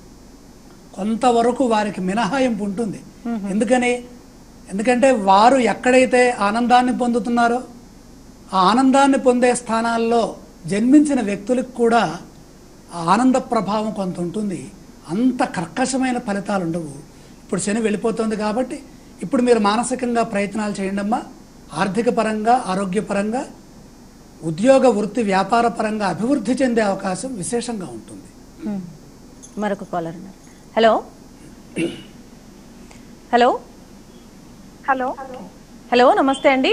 కొంతవరకు వారికి మినహాయింపు ఉంటుంది ఎందుకని ఎందుకంటే వారు ఎక్కడైతే ఆనందాన్ని పొందుతున్నారో ఆ ఆనందాన్ని పొందే స్థానాల్లో జన్మించిన వ్యక్తులకు కూడా ఆ ఆనంద ప్రభావం కొంత ఉంటుంది అంత కర్కశమైన ఫలితాలు ఉండవు ఇప్పుడు శని వెళ్ళిపోతుంది కాబట్టి ఇప్పుడు మీరు మానసికంగా ప్రయత్నాలు చేయండి అమ్మా ఆర్థిక పరంగా ఆరోగ్యపరంగా ఉద్యోగ వృత్తి వ్యాపార పరంగా అభివృద్ధి చెందే అవకాశం విశేషంగా ఉంటుంది మ్మ్. మరొక కాలర్ ఉన్నారు హలో హలో హలో హలో నమస్తే అండి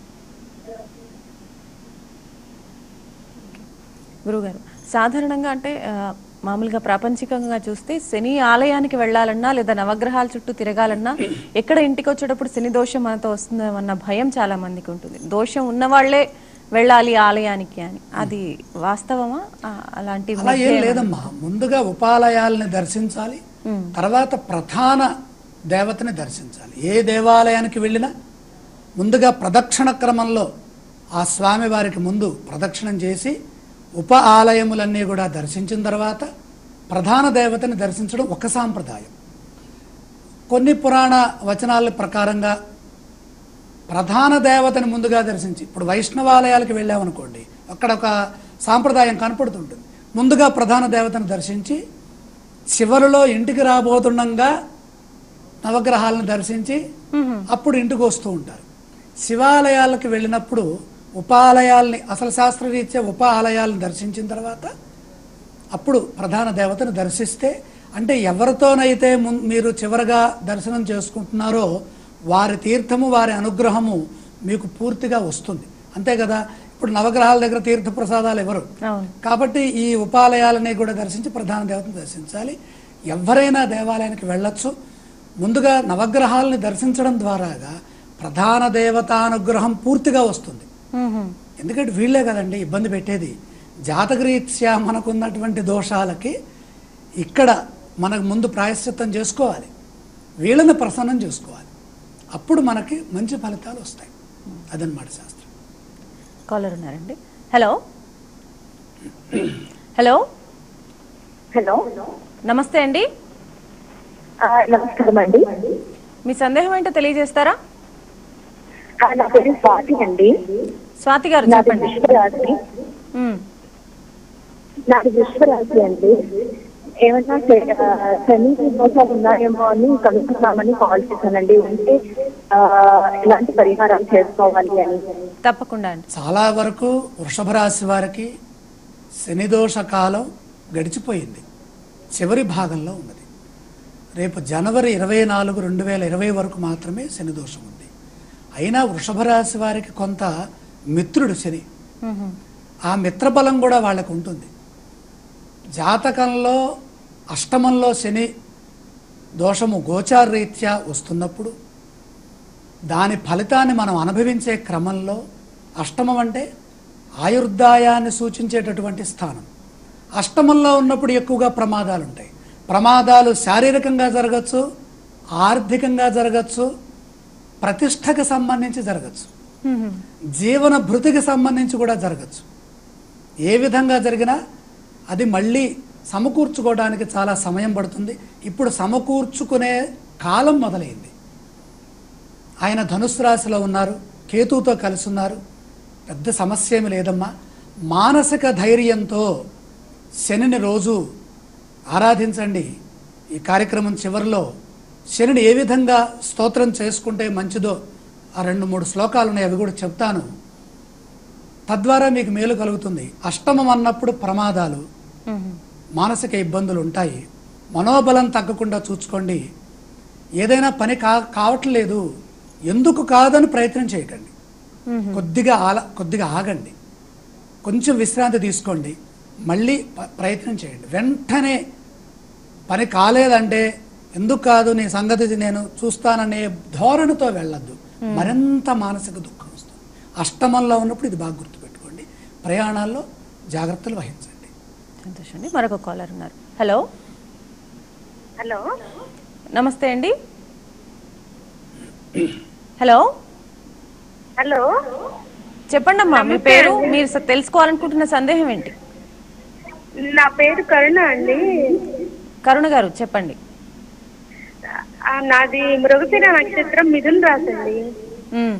గురుగారు సాధారణంగా అంటే ఆ, మామూలుగా ప్రాపంచికంగా చూస్తే శని ఆలయానికి వెళ్ళాలన్నా లేదా నవగ్రహాల చుట్టూ తిరగాలన్నా ఎక్కడ ఇంటికి వచ్చేటప్పుడు శని దోషం మనతో వస్తుందన్న భయం చాలా మందికి ఉంటుంది దోషం ఉన్నవాళ్లే వెళ్ళాలి ఆలయానికి అని అది వాస్తవమా ఆ, అలాంటి అలా ఏం మధ్య లేదమ్మా ముందుగా ఉపాలయాల్ని దర్శించాలి తర్వాత ప్రధాన దేవతని దర్శించాలి ఏ దేవాలయానికి వెళ్ళినా ముందుగా ప్రదక్షిణ క్రమంలో ఆ స్వామి వారికి ముందు ప్రదక్షిణం చేసి ఉప ఆలయములన్నీ కూడా దర్శించిన తర్వాత ప్రధాన దేవతని దర్శించడం ఒక సాంప్రదాయం కొన్ని పురాణ వచనాల ప్రకారంగా ప్రధాన దేవతని ముందుగా దర్శించి ఇప్పుడు వైష్ణవాలయాలకు వెళ్ళామనుకోండి అక్కడ ఒక సాంప్రదాయం కనపడుతుంటుంది ముందుగా ప్రధాన దేవతను దర్శించి చివరిలో ఇంటికి రాబోతుండగా నవగ్రహాలను దర్శించి అప్పుడు ఇంటికి వస్తూ ఉంటారు శివాలయాలకు వెళ్ళినప్పుడు ఉపాలయాల్ని అసలు శాస్త్రరీత్యా ఉప ఆలయాలను దర్శించిన తర్వాత అప్పుడు ప్రధాన దేవతను దర్శిస్తే అంటే ఎవరితోనైతే ముం- మీరు చివరగా దర్శనం చేసుకుంటున్నారో వారి తీర్థము వారి అనుగ్రహము మీకు పూర్తిగా వస్తుంది అంతే కదా ఇప్పుడు నవగ్రహాల దగ్గర తీర్థ ప్రసాదాలు ఎవరు అవును కాబట్టి ఈ ఉపాలయాలని కూడా దర్శించి ప్రధాన దేవతను దర్శించాలి ఎవరైనా దేవాలయానికి వెళ్ళొచ్చు ముందుగా నవగ్రహాలని దర్శించడం ద్వారాగా ప్రధాన దేవతానుగ్రహం పూర్తిగా వస్తుంది మ్మ్. ఎందుకంటే వీళ్ళే కదండి ఇబ్బంది పెట్టేది జాతకరీత్యా మనకున్నటువంటి దోషాలకి ఇక్కడ మనకు ముందు ప్రాయశ్చిత్తం చేసుకోవాలి వీళ్ళని ప్రసన్నం చేసుకోవాలి అప్పుడు మనకి మంచి ఫలితాలు వస్తాయి అదనమాట శాస్త్రం కాలర్ ఉన్నారండి హలో హలో హలో నమస్తే అండి ఆ, నమస్కారం అండి మీ సందేహం ఏంటో తెలియజేస్తారా ఆ, నా పేరు స్వాతి అండి స్వాతి గారు నాది చెప్పండి వృషభరాశి మ్మ్. నాది వృషభరాశి అండి ఏమన్నా శ- ఆ, శని దోషాలు ఉన్నాయేమో అని కనుక్కుందామని కాల్ చేశానండి ఉంటే ఆ, ఎలాంటి పరిహారాలు చేసుకోవాలి అని తప్పకుండా అండి చాలా వరకు వృషభ రాశి వారికి శనిదోష కాలం గడిచిపోయింది చివరి భాగంలో ఉన్నది రేపు జనవరి ఇరవై నాలుగు రెండు వేల ఇరవై వరకు మాత్రమే శని దోషం ఉంది అయినా వృషభ రాశి వారికి కొంత మిత్రుడు శని మ్మ్. ఆ మిత్రబలం కూడా వాళ్ళకు ఉంటుంది జాతకంలో అష్టమంలో శని దోషము గోచారరీత్యా వస్తున్నప్పుడు దాని ఫలితాన్ని మనం అనుభవించే క్రమంలో అష్టమం అంటే ఆయుర్దాయాన్ని సూచించేటటువంటి స్థానం అష్టమంలో ఉన్నప్పుడు ఎక్కువగా ప్రమాదాలు ఉంటాయి ప్రమాదాలు శారీరకంగా జరగచ్చు ఆర్థికంగా జరగచ్చు ప్రతిష్టకు సంబంధించి జరగచ్చు జీవన భృతికి సంబంధించి కూడా జరగచ్చు ఏ విధంగా జరిగినా అది మళ్ళీ సమకూర్చుకోవడానికి చాలా సమయం పడుతుంది ఇప్పుడు సమకూర్చుకునే కాలం మొదలైంది ఆయన ధనుసు రాశిలో ఉన్నారు కేతువుతో కలిసి ఉన్నారు పెద్ద సమస్య ఏమి లేదమ్మా మానసిక ధైర్యంతో శనిని రోజు ఆరాధించండి ఈ కార్యక్రమం చివరిలో శనిని ఏ విధంగా స్తోత్రం చేసుకుంటే మంచిదో ఆ రెండు మూడు శ్లోకాలు ఉన్నాయి అవి కూడా చెప్తాను తద్వారా మీకు మేలు కలుగుతుంది అష్టమం అన్నప్పుడు ప్రమాదాలు మానసిక ఇబ్బందులు ఉంటాయి మనోబలం తగ్గకుండా చూసుకోండి ఏదైనా పని కా కావట్లేదు ఎందుకు కాదని ప్రయత్నం చేయకండి కొద్దిగా ఆల కొద్దిగా ఆగండి కొంచెం విశ్రాంతి తీసుకోండి మళ్ళీ ప- ప్రయత్నం చేయండి వెంటనే పని కాలేదంటే ఎందుకు కాదు నీ సంగతి నేను చూస్తాననే ధోరణితో వెళ్ళొద్దు మరింత మానసిక దుఃఖం వస్తుంది అష్టమంలో ఉన్నప్పుడు ఇది బాగా గుర్తుపెట్టుకోండి ప్రయాణాల్లో జాగ్రత్తలు వహించండి సంతోషం అండి మరొక కాలర్ ఉన్నారు హలో హలో నమస్తే అండి హలో హలో చెప్పండి అమ్మా మీ పేరు మీరు స- తెలుసుకోవాలనుకుంటున్న సందేహం ఏంటి నా పేరు కరుణ అండి కరుణ గారు చెప్పండి ఆ, నాది మృగశిర నక్షత్రం మిథున్ రాసండి ఉమ్,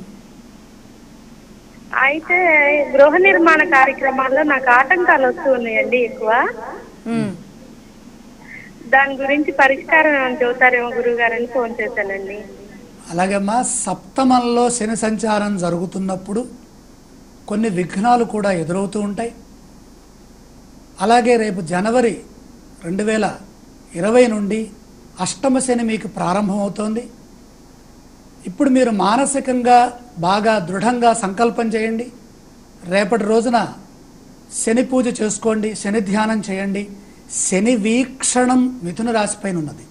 అయితే గృహ నిర్మాణ కార్యక్రమాల్లో నాకు ఆటంకాలు వస్తూ ఉన్నాయండి ఎక్కువ ఉమ్. దాని గురించి పరిష్కారం ఏమైనా చెబుతారేమో గురువు గారని ఫోన్ చేశానండి అలాగేమ్మా సప్తమంలో శని సంచారం జరుగుతున్నప్పుడు కొన్ని విఘ్నాలు కూడా ఎదురవుతూ ఉంటాయి అలాగే రేపు జనవరి రెండు వేల ఇరవై నుండి అష్టమ శని మీకు ప్రారంభమవుతోంది ఇప్పుడు మీరు మానసికంగా బాగా దృఢంగా సంకల్పం చేయండి రేపటి రోజున శని పూజ చేసుకోండి శని ధ్యానం చేయండి శని వీక్షణం మిథున రాశిపైన ఉన్నది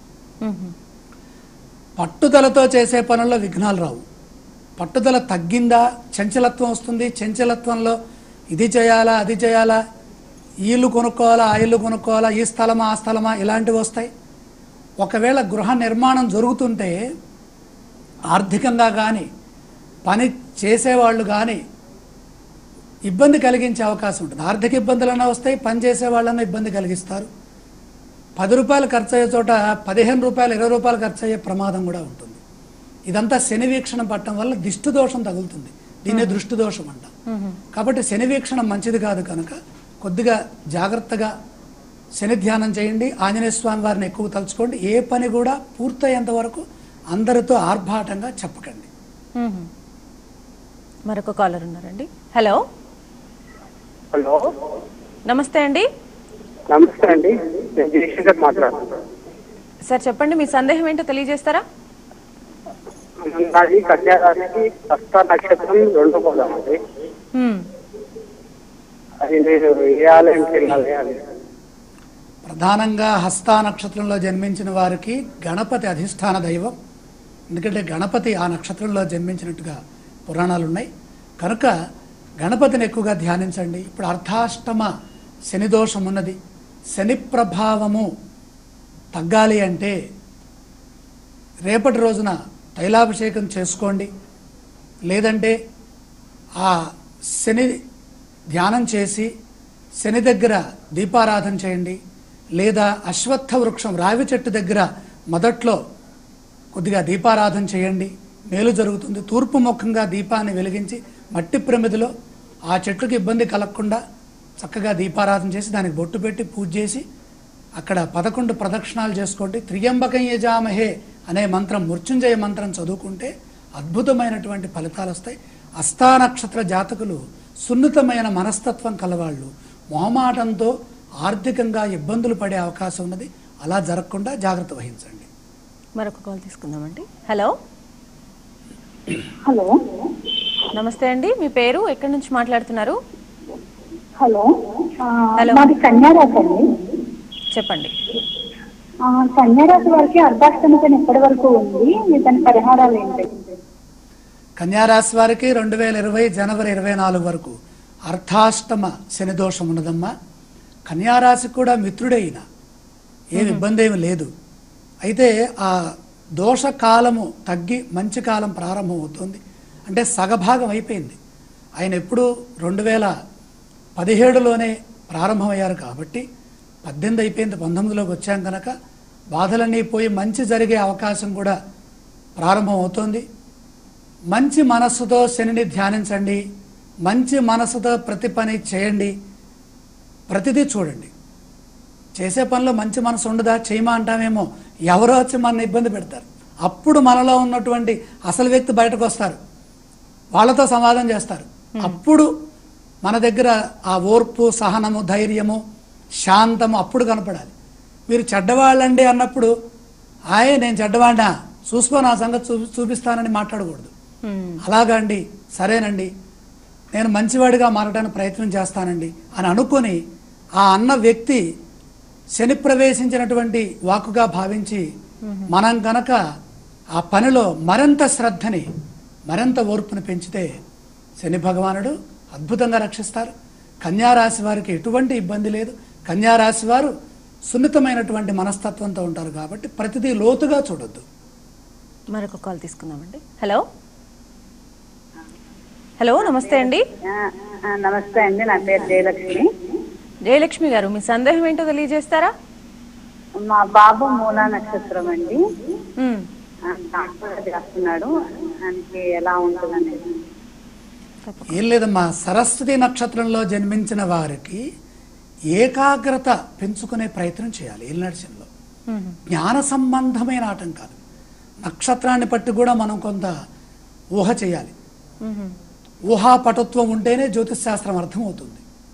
పట్టుదలతో చేసే పనుల్లో విఘ్నాలు రావు పట్టుదల తగ్గిందా చంచలత్వం వస్తుంది చంచలత్వంలో ఇది చేయాలా అది చేయాలా ఈ ఇల్లు కొనుక్కోవాలా ఆ ఇల్లు కొనుక్కోవాలా ఈ స్థలమా ఆ స్థలమా ఇలాంటివి వస్తాయి ఒకవేళ గృహ నిర్మాణం జరుగుతుంటే ఆర్థికంగా కానీ పని చేసేవాళ్ళు కానీ ఇబ్బంది కలిగించే అవకాశం ఉంటుంది ఆర్థిక ఇబ్బందులన్నా వస్తాయి పని చేసే వాళ్ళన్నా ఇబ్బంది కలిగిస్తారు పది రూపాయలు ఖర్చు అయ్యే చోట పదిహేను రూపాయలు ఇరవై రూపాయలు ఖర్చు అయ్యే ప్రమాదం కూడా ఉంటుంది ఇదంతా శని వీక్షణ పట్టడం వల్ల దిష్టి దోషం తగులుతుంది దీన్నే దృష్టి దోషం అంట కాబట్టి శని వీక్షణం మంచిది కాదు కనుక కొద్దిగా జాగ్రత్తగా శని ధ్యానం చేయండి ఆంజనేయ స్వామి వారిని ఎక్కువ తలుచుకోండి ఏ పని కూడా పూర్తయ్యేంత వరకు అందరితో ఆర్భాటంగా చెప్పకండి ఉమ్. మరొక కాలర్ ఉన్నారండి హలో హలో నమస్తే అండి నమస్తే అండి నేను జయశంకర్ మాట్లాడుతున్నాను సార్ చెప్పండి మీ సందేహం ఏంటో తెలియజేస్తారా నాది కన్యారాశికి హస్త నక్షత్రం రెండో పోదాం అండి ఉమ్. అది నేను ఏ ఆలయంకి వెళ్ళాలి అని ప్రధానంగా హస్తా నక్షత్రంలో జన్మించిన వారికి గణపతి అధిష్టాన దైవం ఎందుకంటే గణపతి ఆ నక్షత్రంలో జన్మించినట్టుగా పురాణాలు ఉన్నాయి కనుక గణపతిని ఎక్కువగా ధ్యానించండి ఇప్పుడు అర్ధాష్టమ శని దోషం ఉన్నది శని ప్రభావము తగ్గాలి అంటే రేపటి రోజున తైలాభిషేకం చేసుకోండి లేదంటే ఆ శని ధ్యానం చేసి శని దగ్గర దీపారాధన చేయండి లేదా అశ్వత్థ వృక్షం రావి చెట్టు దగ్గర మొదట్లో కొద్దిగా దీపారాధన చేయండి మేలు జరుగుతుంది తూర్పు ముఖంగా దీపాన్ని వెలిగించి మట్టి ప్రమిదిలో ఆ చెట్లకు ఇబ్బంది కలగకుండా చక్కగా దీపారాధన చేసి దానికి బొట్టు పెట్టి పూజ చేసి అక్కడ పదకొండు ప్రదక్షిణాలు చేసుకోండి త్రియంబకం యజామహే అనే మంత్రం మృత్యుంజయ మంత్రం చదువుకుంటే అద్భుతమైనటువంటి ఫలితాలు వస్తాయి అస్థా నక్షత్ర జాతకులు సున్నితమైన మనస్తత్వం కలవాళ్ళు మొహమాటంతో ఆర్థికంగా ఇబ్బందులు పడే అవకాశం ఉన్నది అలా జరగకుండా జాగ్రత్త వహించండి మరొక కాల్ తీసుకుందామండి హలో హలో నమస్తే అండి మీ పేరు ఎక్కడి నుంచి మాట్లాడుతున్నారు హలో ఆ, హలో. మాది కన్యారాశి అండి చెప్పండి ఆ, కన్యారాశి వారికి అర్ధాష్టమికం ఎప్పటి వరకు ఉంది దాని పరిహారాలు ఏంటి కన్యారాశి వారికి రెండు వేల ఇరవై జనవరి ఇరవై నాలుగు వరకు అర్ధాష్టమ శని దోషం ఉన్నదమ్మా కన్యారాశి కూడా మిత్రుడైన ఏమి ఇబ్బంది ఏమి లేదు అయితే ఆ దోష కాలము తగ్గి మంచి కాలం ప్రారంభం అవుతుంది అంటే సగభాగం అయిపోయింది ఆయన ఎప్పుడు రెండు వేల పదిహేడులోనే ప్రారంభమయ్యారు కాబట్టి పద్దెనిమిది అయిపోయింది పంతొమ్మిదిలోకి వచ్చాం కనుక బాధలన్నీ పోయి మంచి జరిగే అవకాశం కూడా ప్రారంభం అవుతోంది మంచి మనస్సుతో శనిని ధ్యానించండి మంచి మనస్సుతో ప్రతి పని చేయండి ప్రతిదీ చూడండి చేసే పనిలో మంచి మనసు ఉండదా చేయమా అంటామేమో ఎవరో వచ్చి మన ఇబ్బంది పెడతారు అప్పుడు మనలో ఉన్నటువంటి అసలు వ్యక్తి బయటకు వస్తారు వాళ్ళతో సమాధానం చేస్తారు అప్పుడు మన దగ్గర ఆ ఓర్పు సహనము ధైర్యము శాంతము అప్పుడు కనపడాలి మీరు చెడ్డవాళ్ళండి అన్నప్పుడు ఆయే నేను చెడ్డవాడినా చూసుకో నా సంగతి చూ చూపిస్తానని మాట్లాడకూడదు అలాగా అండి సరేనండి నేను మంచివాడిగా మారడానికి ప్రయత్నం చేస్తానండి అని అనుకొని ఆ అన్న వ్యక్తి శని ప్రవేశించినటువంటి వాక్కుగా భావించి మనం గనక ఆ పనిలో మరింత శ్రద్ధని మరింత ఓర్పుని పెంచితే శని భగవానుడు అద్భుతంగా రక్షిస్తారు కన్యారాశి వారికి ఎటువంటి ఇబ్బంది లేదు కన్యారాశి వారు సున్నితమైనటువంటి మనస్తత్వంతో ఉంటారు కాబట్టి ప్రతిదీ లోతుగా చూడొద్దు మరొక కాల్ తీసుకుందామండి హలో హలో నమస్తే అండి నమస్తే అండి నా పేరు జయలక్ష్మి జయలక్ష్మి గారు మీ సందేహం ఏంటో తెలియజేస్తారా మా బాబు మూలా నక్షత్రం అండి మ్మ్. ఆ, డాక్టర్ చేస్తున్నాడు ఆయనకి ఎలా ఉంటుందనేది ఏం లేదమ్మా సరస్వతి నక్షత్రంలో జన్మించిన వారికి ఏకాగ్రత పెంచుకునే ప్రయత్నం చేయాలి ఏలినడిశంలో మ్మ్. జ్ఞాన సంబంధమైన ఆటంకాలు నక్షత్రాన్ని బట్టి కూడా మనం కొంత ఊహ చేయాలి మ్మ్. ఊహా పటుత్వం ఉంటేనే జ్యోతిష్ శాస్త్రం అర్థమవుతుంది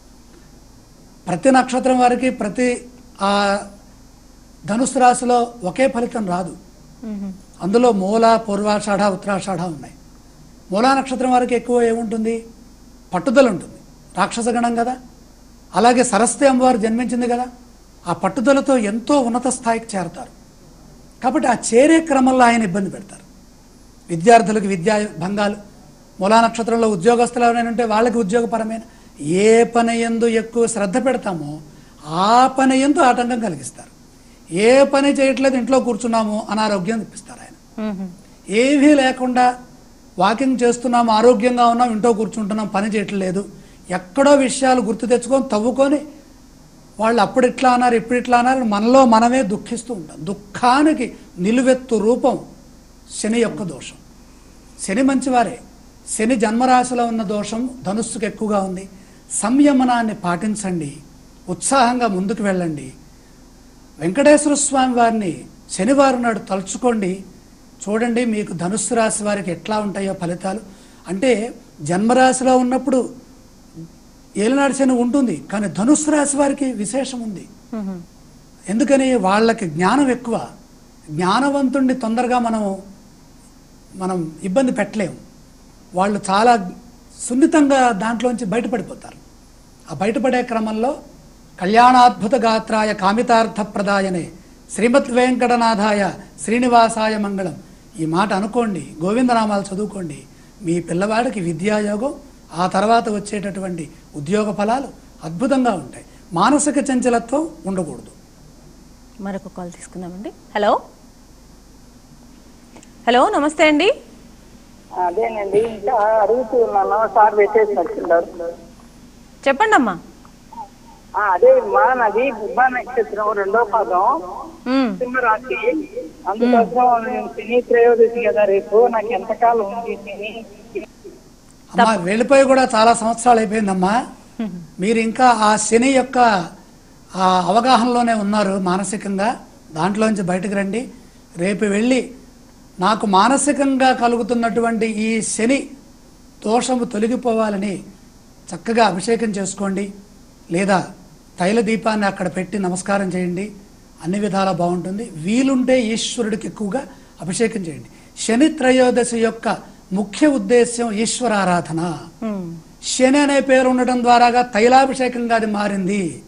ప్రతి నక్షత్రం వారికి ప్రతి ఆ ధనుసు రాశిలో ఒకే ఫలితం రాదు మ్మ్. అందులో మూల పూర్వాషాఢ ఉత్తరాషాఢ ఉన్నాయి మూలా నక్షత్రం వారికి ఎక్కువ ఏముంటుంది పట్టుదల ఉంటుంది రాక్షస గణం కదా అలాగే సరస్వతి అమ్మవారు జన్మించింది కదా ఆ పట్టుదలతో ఎంతో ఉన్నత స్థాయికి చేరతారు కాబట్టి ఆ చేరే క్రమంలో ఆయన ఇబ్బంది పెడతారు విద్యార్థులకు విద్యా భంగాలు మూలా నక్షత్రంలో ఉద్యోగస్తులు ఎవరైనా ఉంటే వాళ్ళకి ఉద్యోగపరమైన ఏ పని ఎందు ఎక్కువ శ్రద్ధ పెడతామో ఆ పని ఎందు ఆటంకం కలిగిస్తారు ఏ పని చేయట్లేదు ఇంట్లో కూర్చున్నాము అనారోగ్యం తెప్పిస్తారు ఆయన మ్మ్. ఏమీ లేకుండా వాకింగ్ చేస్తున్నాం ఆరోగ్యంగా ఉన్నాం ఇంట్లో కూర్చుంటున్నాం పని చేయట్లేదు ఎక్కడో విషయాలు గుర్తు తెచ్చుకొని తవ్వుకొని వాళ్ళు అప్పుడు ఇట్లా అన్నారు ఇప్పుడు ఇట్లా అన్నారు మనలో మనమే దుఃఖిస్తూ ఉంటాం దుఃఖానికి నిలువెత్తు రూపం శని యొక్క దోషం శని మంచివారే శని జన్మరాశిలో ఉన్న దోషం ధనుస్సుకు ఎక్కువగా ఉంది సంయమనాన్ని పాటించండి ఉత్సాహంగా ముందుకు వెళ్ళండి వెంకటేశ్వర స్వామి వారిని శనివారం నాడు తలుచుకోండి చూడండి మీకు ధనుస్సు రాశి వారికి ఎట్లా ఉంటాయో ఫలితాలు అంటే జన్మరాశిలో ఉన్నప్పుడు ఏలనాడు శని ఉంటుంది కానీ ధనుస్సు రాశి వారికి విశేషం ఉంది మ్మ్. ఎందుకని వాళ్ళకి జ్ఞానం ఎక్కువ జ్ఞానవంతుణ్ణి తొందరగా మనం మనం ఇబ్బంది పెట్టలేము వాళ్ళు చాలా సున్నితంగా దాంట్లోంచి బయటపడిపోతారు ఆ బయటపడే క్రమంలో కళ్యాణాద్భుత గాత్రాయ కామితార్థ ప్రదాయనే శ్రీమద్ వెంకటనాథాయ శ్రీనివాసాయ మంగళం ఈ మాట అనుకోండి గోవిందనామాలు చదువుకోండి మీ పిల్లవాడికి విద్యాయోగం ఆ తర్వాత వచ్చేటటువంటి ఉద్యోగ ఫలాలు అద్భుతంగా ఉంటాయి మానసిక చంచలత్వం ఉండకూడదు మరొక కాల్ తీసుకుందామండి హలో హలో నమస్తే అండి అదేనండి ఇంకా అడుగుతూ ఉన్నాను సార్ పెట్టేసినట్టున్నారు చెప్పండి అమ్మా ఆ, అదే మా నది గుబ్బా నక్షత్రం రెండో పాదం మ్మ్. సింహరాశి అందుకోసం నేను శని త్రయోదశి కదా రేపు నాకు ఎంతకాలం ఉంది శని అమ్మా వెళ్ళిపోయి కూడా చాలా సంవత్సరాలు అయిపోయిందమ్మా మీరు ఇంకా ఆ శని యొక్క ఆ అవగాహనలోనే ఉన్నారు మానసికంగా దాంట్లోంచి బయటకు రండి రేపు వెళ్ళి నాకు మానసికంగా కలుగుతున్నటువంటి ఈ శని దోషము తొలగిపోవాలని చక్కగా అభిషేకం చేసుకోండి లేదా తైల దీపాన్ని అక్కడ పెట్టి నమస్కారం చేయండి అన్ని విధాలా బాగుంటుంది వీలుంటే ఈశ్వరుడికి ఎక్కువగా అభిషేకం చేయండి శని త్రయోదశి యొక్క ముఖ్య ఉద్దేశ్యం ఈశ్వరారాధన మ్మ్. శని అనే పేరు ఉండటం ద్వారాగా తైలాభిషేకంగా అది మారింది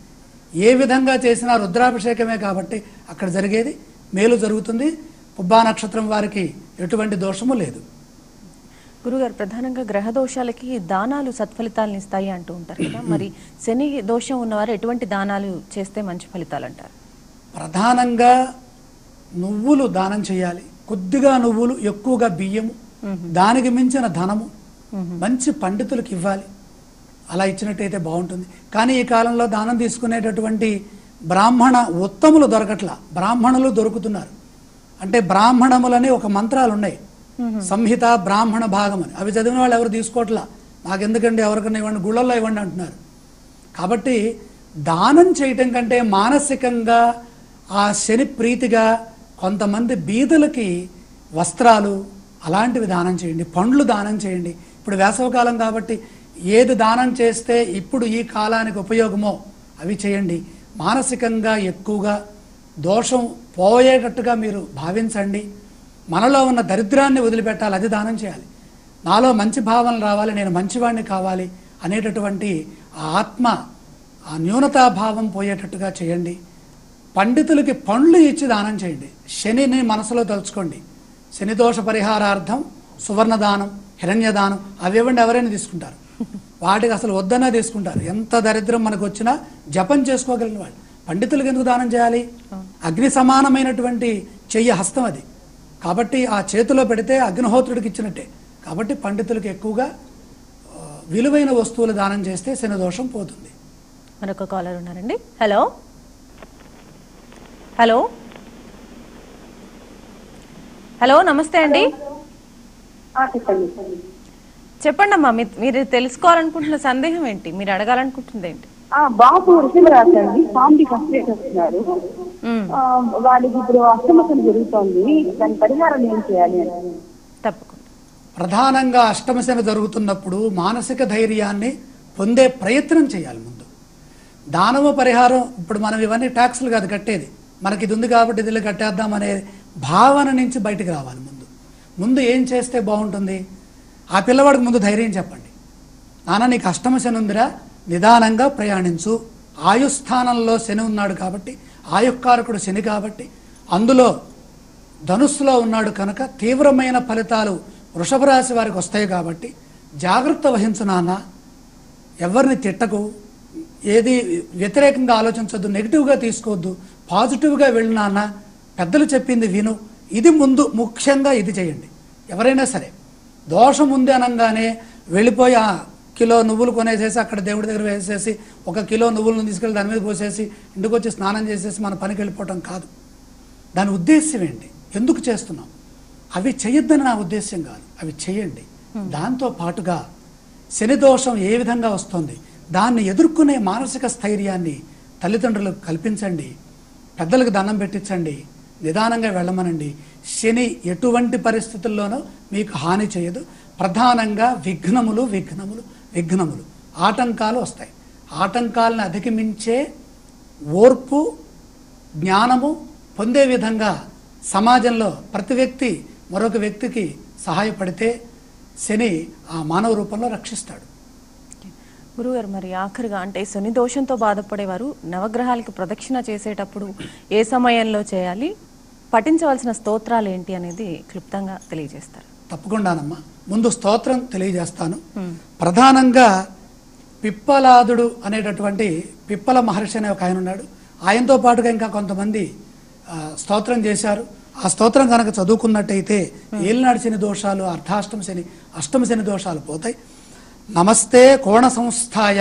ఏ విధంగా చేసినా రుద్రాభిషేకమే కాబట్టి అక్కడ జరిగేది మేలు జరుగుతుంది పుబ్బా నక్షత్రం వారికి ఎటువంటి దోషము లేదు గురుగారు ప్రధానంగా గ్రహ దోషాలకి దానాలు సత్ఫలితాలను ఇస్తాయి అంటూ ఉంటారు కదా మరి శని దోషం ఉన్నవారు ఎటువంటి దానాలు చేస్తే మంచి ఫలితాలు అంటారు ప్రధానంగా నువ్వులు దానం చేయాలి కొద్దిగా నువ్వులు ఎక్కువగా బియ్యము దానికి మించిన ధనము మంచి పండితులకు ఇవ్వాలి అలా ఇచ్చినట్టయితే బాగుంటుంది కానీ ఈ కాలంలో దానం తీసుకునేటటువంటి బ్రాహ్మణ ఉత్తములు దొరకట్లా బ్రాహ్మణులు దొరుకుతున్నారు అంటే బ్రాహ్మణములని ఒక మంత్రాలు ఉన్నాయి సంహిత బ్రాహ్మణ భాగం అని అవి చదివిన వాళ్ళు ఎవరు తీసుకోవట్లా మాకెందుకండి ఎవరికైనా ఇవ్వండి గుళ్ళల్లో ఇవ్వండి అంటున్నారు కాబట్టి దానం చేయటం కంటే మానసికంగా ఆ శని ప్రీతిగా కొంతమంది బీదలకి వస్త్రాలు అలాంటివి దానం చేయండి పండ్లు దానం చేయండి ఇప్పుడు వేసవకాలం కాబట్టి ఏది దానం చేస్తే ఇప్పుడు ఈ కాలానికి ఉపయోగమో అవి చేయండి మానసికంగా ఎక్కువగా దోషం పోయేటట్టుగా మీరు భావించండి మనలో ఉన్న దరిద్రాన్ని వదిలిపెట్టాలి అది దానం చేయాలి నాలో మంచి భావనలు రావాలి నేను మంచివాడిని కావాలి అనేటటువంటి ఆ ఆత్మ ఆ న్యూనతాభావం పోయేటట్టుగా చేయండి పండితులకి పండ్లు ఇచ్చి దానం చేయండి శనిని మనసులో తలుచుకోండి శని దోష పరిహారార్థం సువర్ణ దానం హిరణ్య దానం అవి ఇవ్వండి ఎవరైనా తీసుకుంటారు వాటికి అసలు వద్దన్నా తీసుకుంటారు ఎంత దరిద్రం మనకు వచ్చినా జపం చేసుకోగలిగిన వాళ్ళు పండితులకు ఎందుకు దానం చేయాలి అగ్ని సమానమైనటువంటి చెయ్యి హస్తం అది కాబట్టి ఆ చేతిలో పెడితే అగ్నిహోత్రుడికి ఇచ్చినట్టే కాబట్టి పండితులకు ఎక్కువగా ఆ, విలువైన వస్తువులు దానం చేస్తే శని దోషం పోతుంది మరొక కాలర్ ఉన్నారండి హలో హలో హలో నమస్తే అండి చెప్పండి చెప్పండి అమ్మా మీ- మీరు తెలుసుకోవాలనుకుంటున్న సందేహం ఏంటి మీరు అడగాలనుకుంటుంది ఏంటి ఆ బాబు వృషభ రాశి అండి ఫామ్ డి ఫస్ట్ రేట్ వస్తున్నారు ఆ, వాళ్ళకి ఇప్పుడు అష్టమశం జరుగుతోంది దాని పరిహారం ఏం చేయాలి అని తప్పకుండా ప్రధానంగా అష్టమశని జరుగుతున్నప్పుడు మానసిక ధైర్యాన్ని పొందే ప్రయత్నం చేయాలి ముందు దానవ పరిహారం ఇప్పుడు మనం ఇవన్నీ ట్యాక్స్లు కాదు కట్టేది మనకి ఇది ఉంది కాబట్టి ఇది కట్టేద్దాం అనే భావన నుంచి బయటికి రావాలి ముందు ముందు ఏం చేస్తే బాగుంటుంది ఆ పిల్లవాడికి ముందు ధైర్యం చెప్పండి నాన్న నీకు అష్టమ శని ఉందిరా నిదానంగా ప్రయాణించు ఆయుస్థానంలో శని ఉన్నాడు కాబట్టి ఆయుక్కారకుడు శని కాబట్టి అందులో ధనుస్సులో ఉన్నాడు కనుక తీవ్రమైన ఫలితాలు వృషభ రాశి వారికి వస్తాయి కాబట్టి జాగ్రత్త వహించు నాన్న ఎవరిని తిట్టకు ఏది వ్యతిరేకంగా ఆలోచించొద్దు నెగిటివ్గా తీసుకోవద్దు పాజిటివ్గా వెళ్ళు నాన్న పెద్దలు చెప్పింది విను ఇది ముందు ముఖ్యంగా ఇది చేయండి ఎవరైనా సరే దోషం ఉంది అనగానే వెళ్ళిపోయి ఆ కిలో నువ్వులు కొనేసేసి అక్కడ దేవుడి దగ్గర వేసేసి ఒక కిలో నువ్వులను తీసుకెళ్ళి దాని మీద పోసేసి ఇంటికి వచ్చి స్నానం చేసేసి మన పనికి వెళ్ళిపోవటం కాదు దాని ఉద్దేశ్యం ఏంటి ఎందుకు చేస్తున్నాం అవి చేయొద్దని నా ఉద్దేశ్యం కాదు అవి చేయండి దాంతో పాటుగా శని దోషం ఏ విధంగా వస్తుంది దాన్ని ఎదుర్కొనే మానసిక స్థైర్యాన్ని తల్లిదండ్రులకు కల్పించండి పెద్దలకు దండం పెట్టించండి నిదానంగా వెళ్ళమనండి శని ఎటువంటి పరిస్థితుల్లోనూ మీకు హాని చేయదు ప్రధానంగా విఘ్నములు విఘ్నములు విఘ్నములు ఆటంకాలు వస్తాయి ఆటంకాలను అధిగమించే ఓర్పు జ్ఞానము పొందే విధంగా సమాజంలో ప్రతి వ్యక్తి మరొక వ్యక్తికి సహాయపడితే శని ఆ మానవ రూపంలో రక్షిస్తాడు గురుగారు మరి ఆఖరిగా అంటే శని దోషంతో బాధపడేవారు నవగ్రహాలకి ప్రదక్షిణ చేసేటప్పుడు ఏ సమయంలో చేయాలి పఠించవలసిన స్తోత్రాలు ఏంటి అనేది క్లుప్తంగా తెలియజేస్తారు తప్పకుండానమ్మా ముందు స్తోత్రం తెలియజేస్తాను ప్రధానంగా పిప్పలాదుడు అనేటటువంటి పిప్పల మహర్షి అనే ఒక ఆయన ఉన్నాడు ఆయనతో పాటుగా ఇంకా కొంతమంది ఆ, స్తోత్రం చేశారు ఆ స్తోత్రం కనుక చదువుకున్నట్టయితే ఏలినాడు శని దోషాలు అర్ధాష్టమ శని అష్టమ శని దోషాలు పోతాయి నమస్తే కోణ సంస్థాయ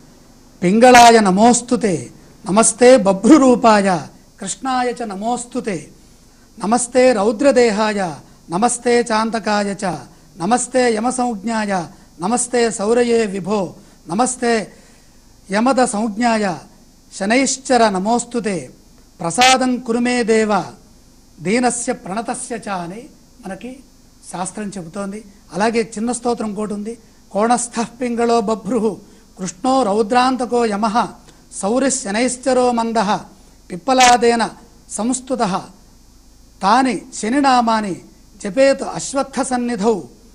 పింగళాయ నమోస్తుతే నమస్తే బభ్రురూపాయ కృష్ణాయ చ నమోస్తుతే నమస్తే రౌద్రదేహాయ నమస్తే చాంతకాయ చ నమస్తే యమసంజ్ఞాయ నమస్తే సౌరయే విభో నమస్తే యమద సంజ్ఞాయ శనైశ్చర నమోస్తుతే ప్రసాదం కురుమే దేవ దీనస్య ప్రణతస్య చ అని మనకి శాస్త్రం చెబుతోంది అలాగే చిన్న స్తోత్రం ఇంకోటి ఉంది కోణస్థ పింగళో బభ్రు కృష్ణో రౌద్రాంతకో యమ సౌరిశనైశ్చరో మంద పిప్పలాదేన సంస్థుత తాని శనినామాని జపేతు అశ్వత్థ సన్నిధౌ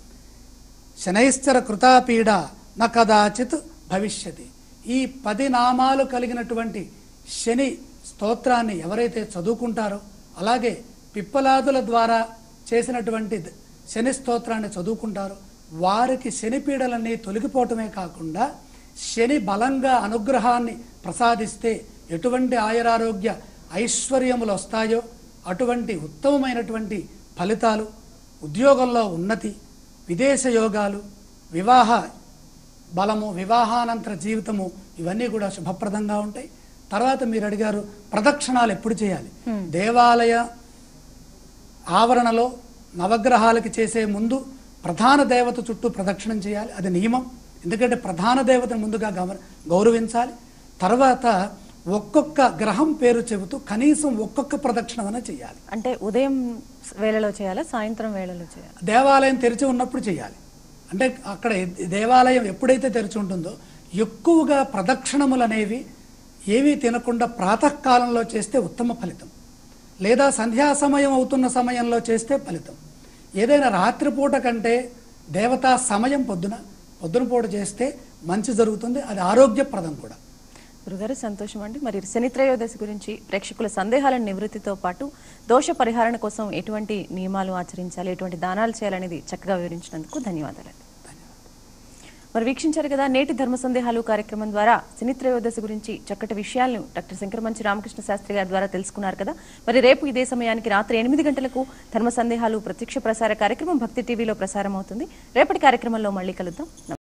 శనైశ్చర కృతాపీడ న కదాచిత్ భవిష్యతి ఈ పది నామాలు కలిగినటువంటి శని స్తోత్రాన్ని ఎవరైతే చదువుకుంటారో అలాగే పిప్పలాదుల ద్వారా చేసినటువంటి ద- శని స్తోత్రాన్ని చదువుకుంటారో వారికి శని పీడలన్నీ తొలగిపోవటమే కాకుండా శని బలంగా అనుగ్రహాన్ని ప్రసాదిస్తే ఎటువంటి ఆయురారోగ్య ఐశ్వర్యములు వస్తాయో అటువంటి ఉత్తమమైనటువంటి ఫలితాలు ఉద్యోగంలో ఉన్నతి విదేశ యోగాలు వివాహ బలము వివాహానంతర జీవితము ఇవన్నీ కూడా శుభప్రదంగా ఉంటాయి తర్వాత మీరు అడిగారు ప్రదక్షిణాలు ఎప్పుడు చేయాలి దేవాలయ ఆవరణలో నవగ్రహాలకి చేసే ముందు ప్రధాన దేవత చుట్టూ ప్రదక్షిణం చేయాలి అది నియమం ఎందుకంటే ప్రధాన దేవతను ముందుగా గమన గౌరవించాలి తర్వాత ఒక్కొక్క గ్రహం పేరు చెబుతూ కనీసం ఒక్కొక్క ప్రదక్షిణమైనా చేయాలి అంటే ఉదయం వేళలో చేయాలా సాయంత్రం వేళలో చేయాలి దేవాలయం తెరిచి ఉన్నప్పుడు చేయాలి అంటే అక్కడ దేవాలయం ఎప్పుడైతే తెరిచి ఉంటుందో ఎక్కువగా ప్రదక్షిణములు అనేవి ఏమీ తినకుండా ప్రాతకాలంలో చేస్తే ఉత్తమ ఫలితం లేదా సంధ్యా సమయం అవుతున్న సమయంలో చేస్తే ఫలితం ఏదైనా రాత్రిపూట కంటే దేవతా సమయం పొద్దున పొద్దున పూట చేస్తే మంచి జరుగుతుంది అది ఆరోగ్యప్రదం కూడా గురుగారు సంతోషం అండి మరి శని త్రయోదశి గురించి ప్రేక్షకుల సందేహాల నివృత్తితో పాటు దోష పరిహారణ కోసం ఎటువంటి నియమాలు ఆచరించాలి ఎటువంటి దానాలు చేయాలనేది చక్కగా వివరించినందుకు ధన్యవాదాలు మరి వీక్షించారు కదా నేటి ధర్మ సందేహాలు కార్యక్రమం ద్వారా శని త్రయోదశి గురించి చక్కటి విషయాలను డాక్టర్ శంకర మంచి రామకృష్ణ శాస్త్రి గారి ద్వారా తెలుసుకున్నారు కదా మరి రేపు ఇదే సమయానికి రాత్రి ఎనిమిది గంటలకు ధర్మ సందేహాలు ప్రత్యక్ష ప్రసార కార్యక్రమం భక్తి టీవీలో ప్రసారం అవుతుంది రేపటి కార్యక్రమంలో మళ్ళీ కలుద్దాం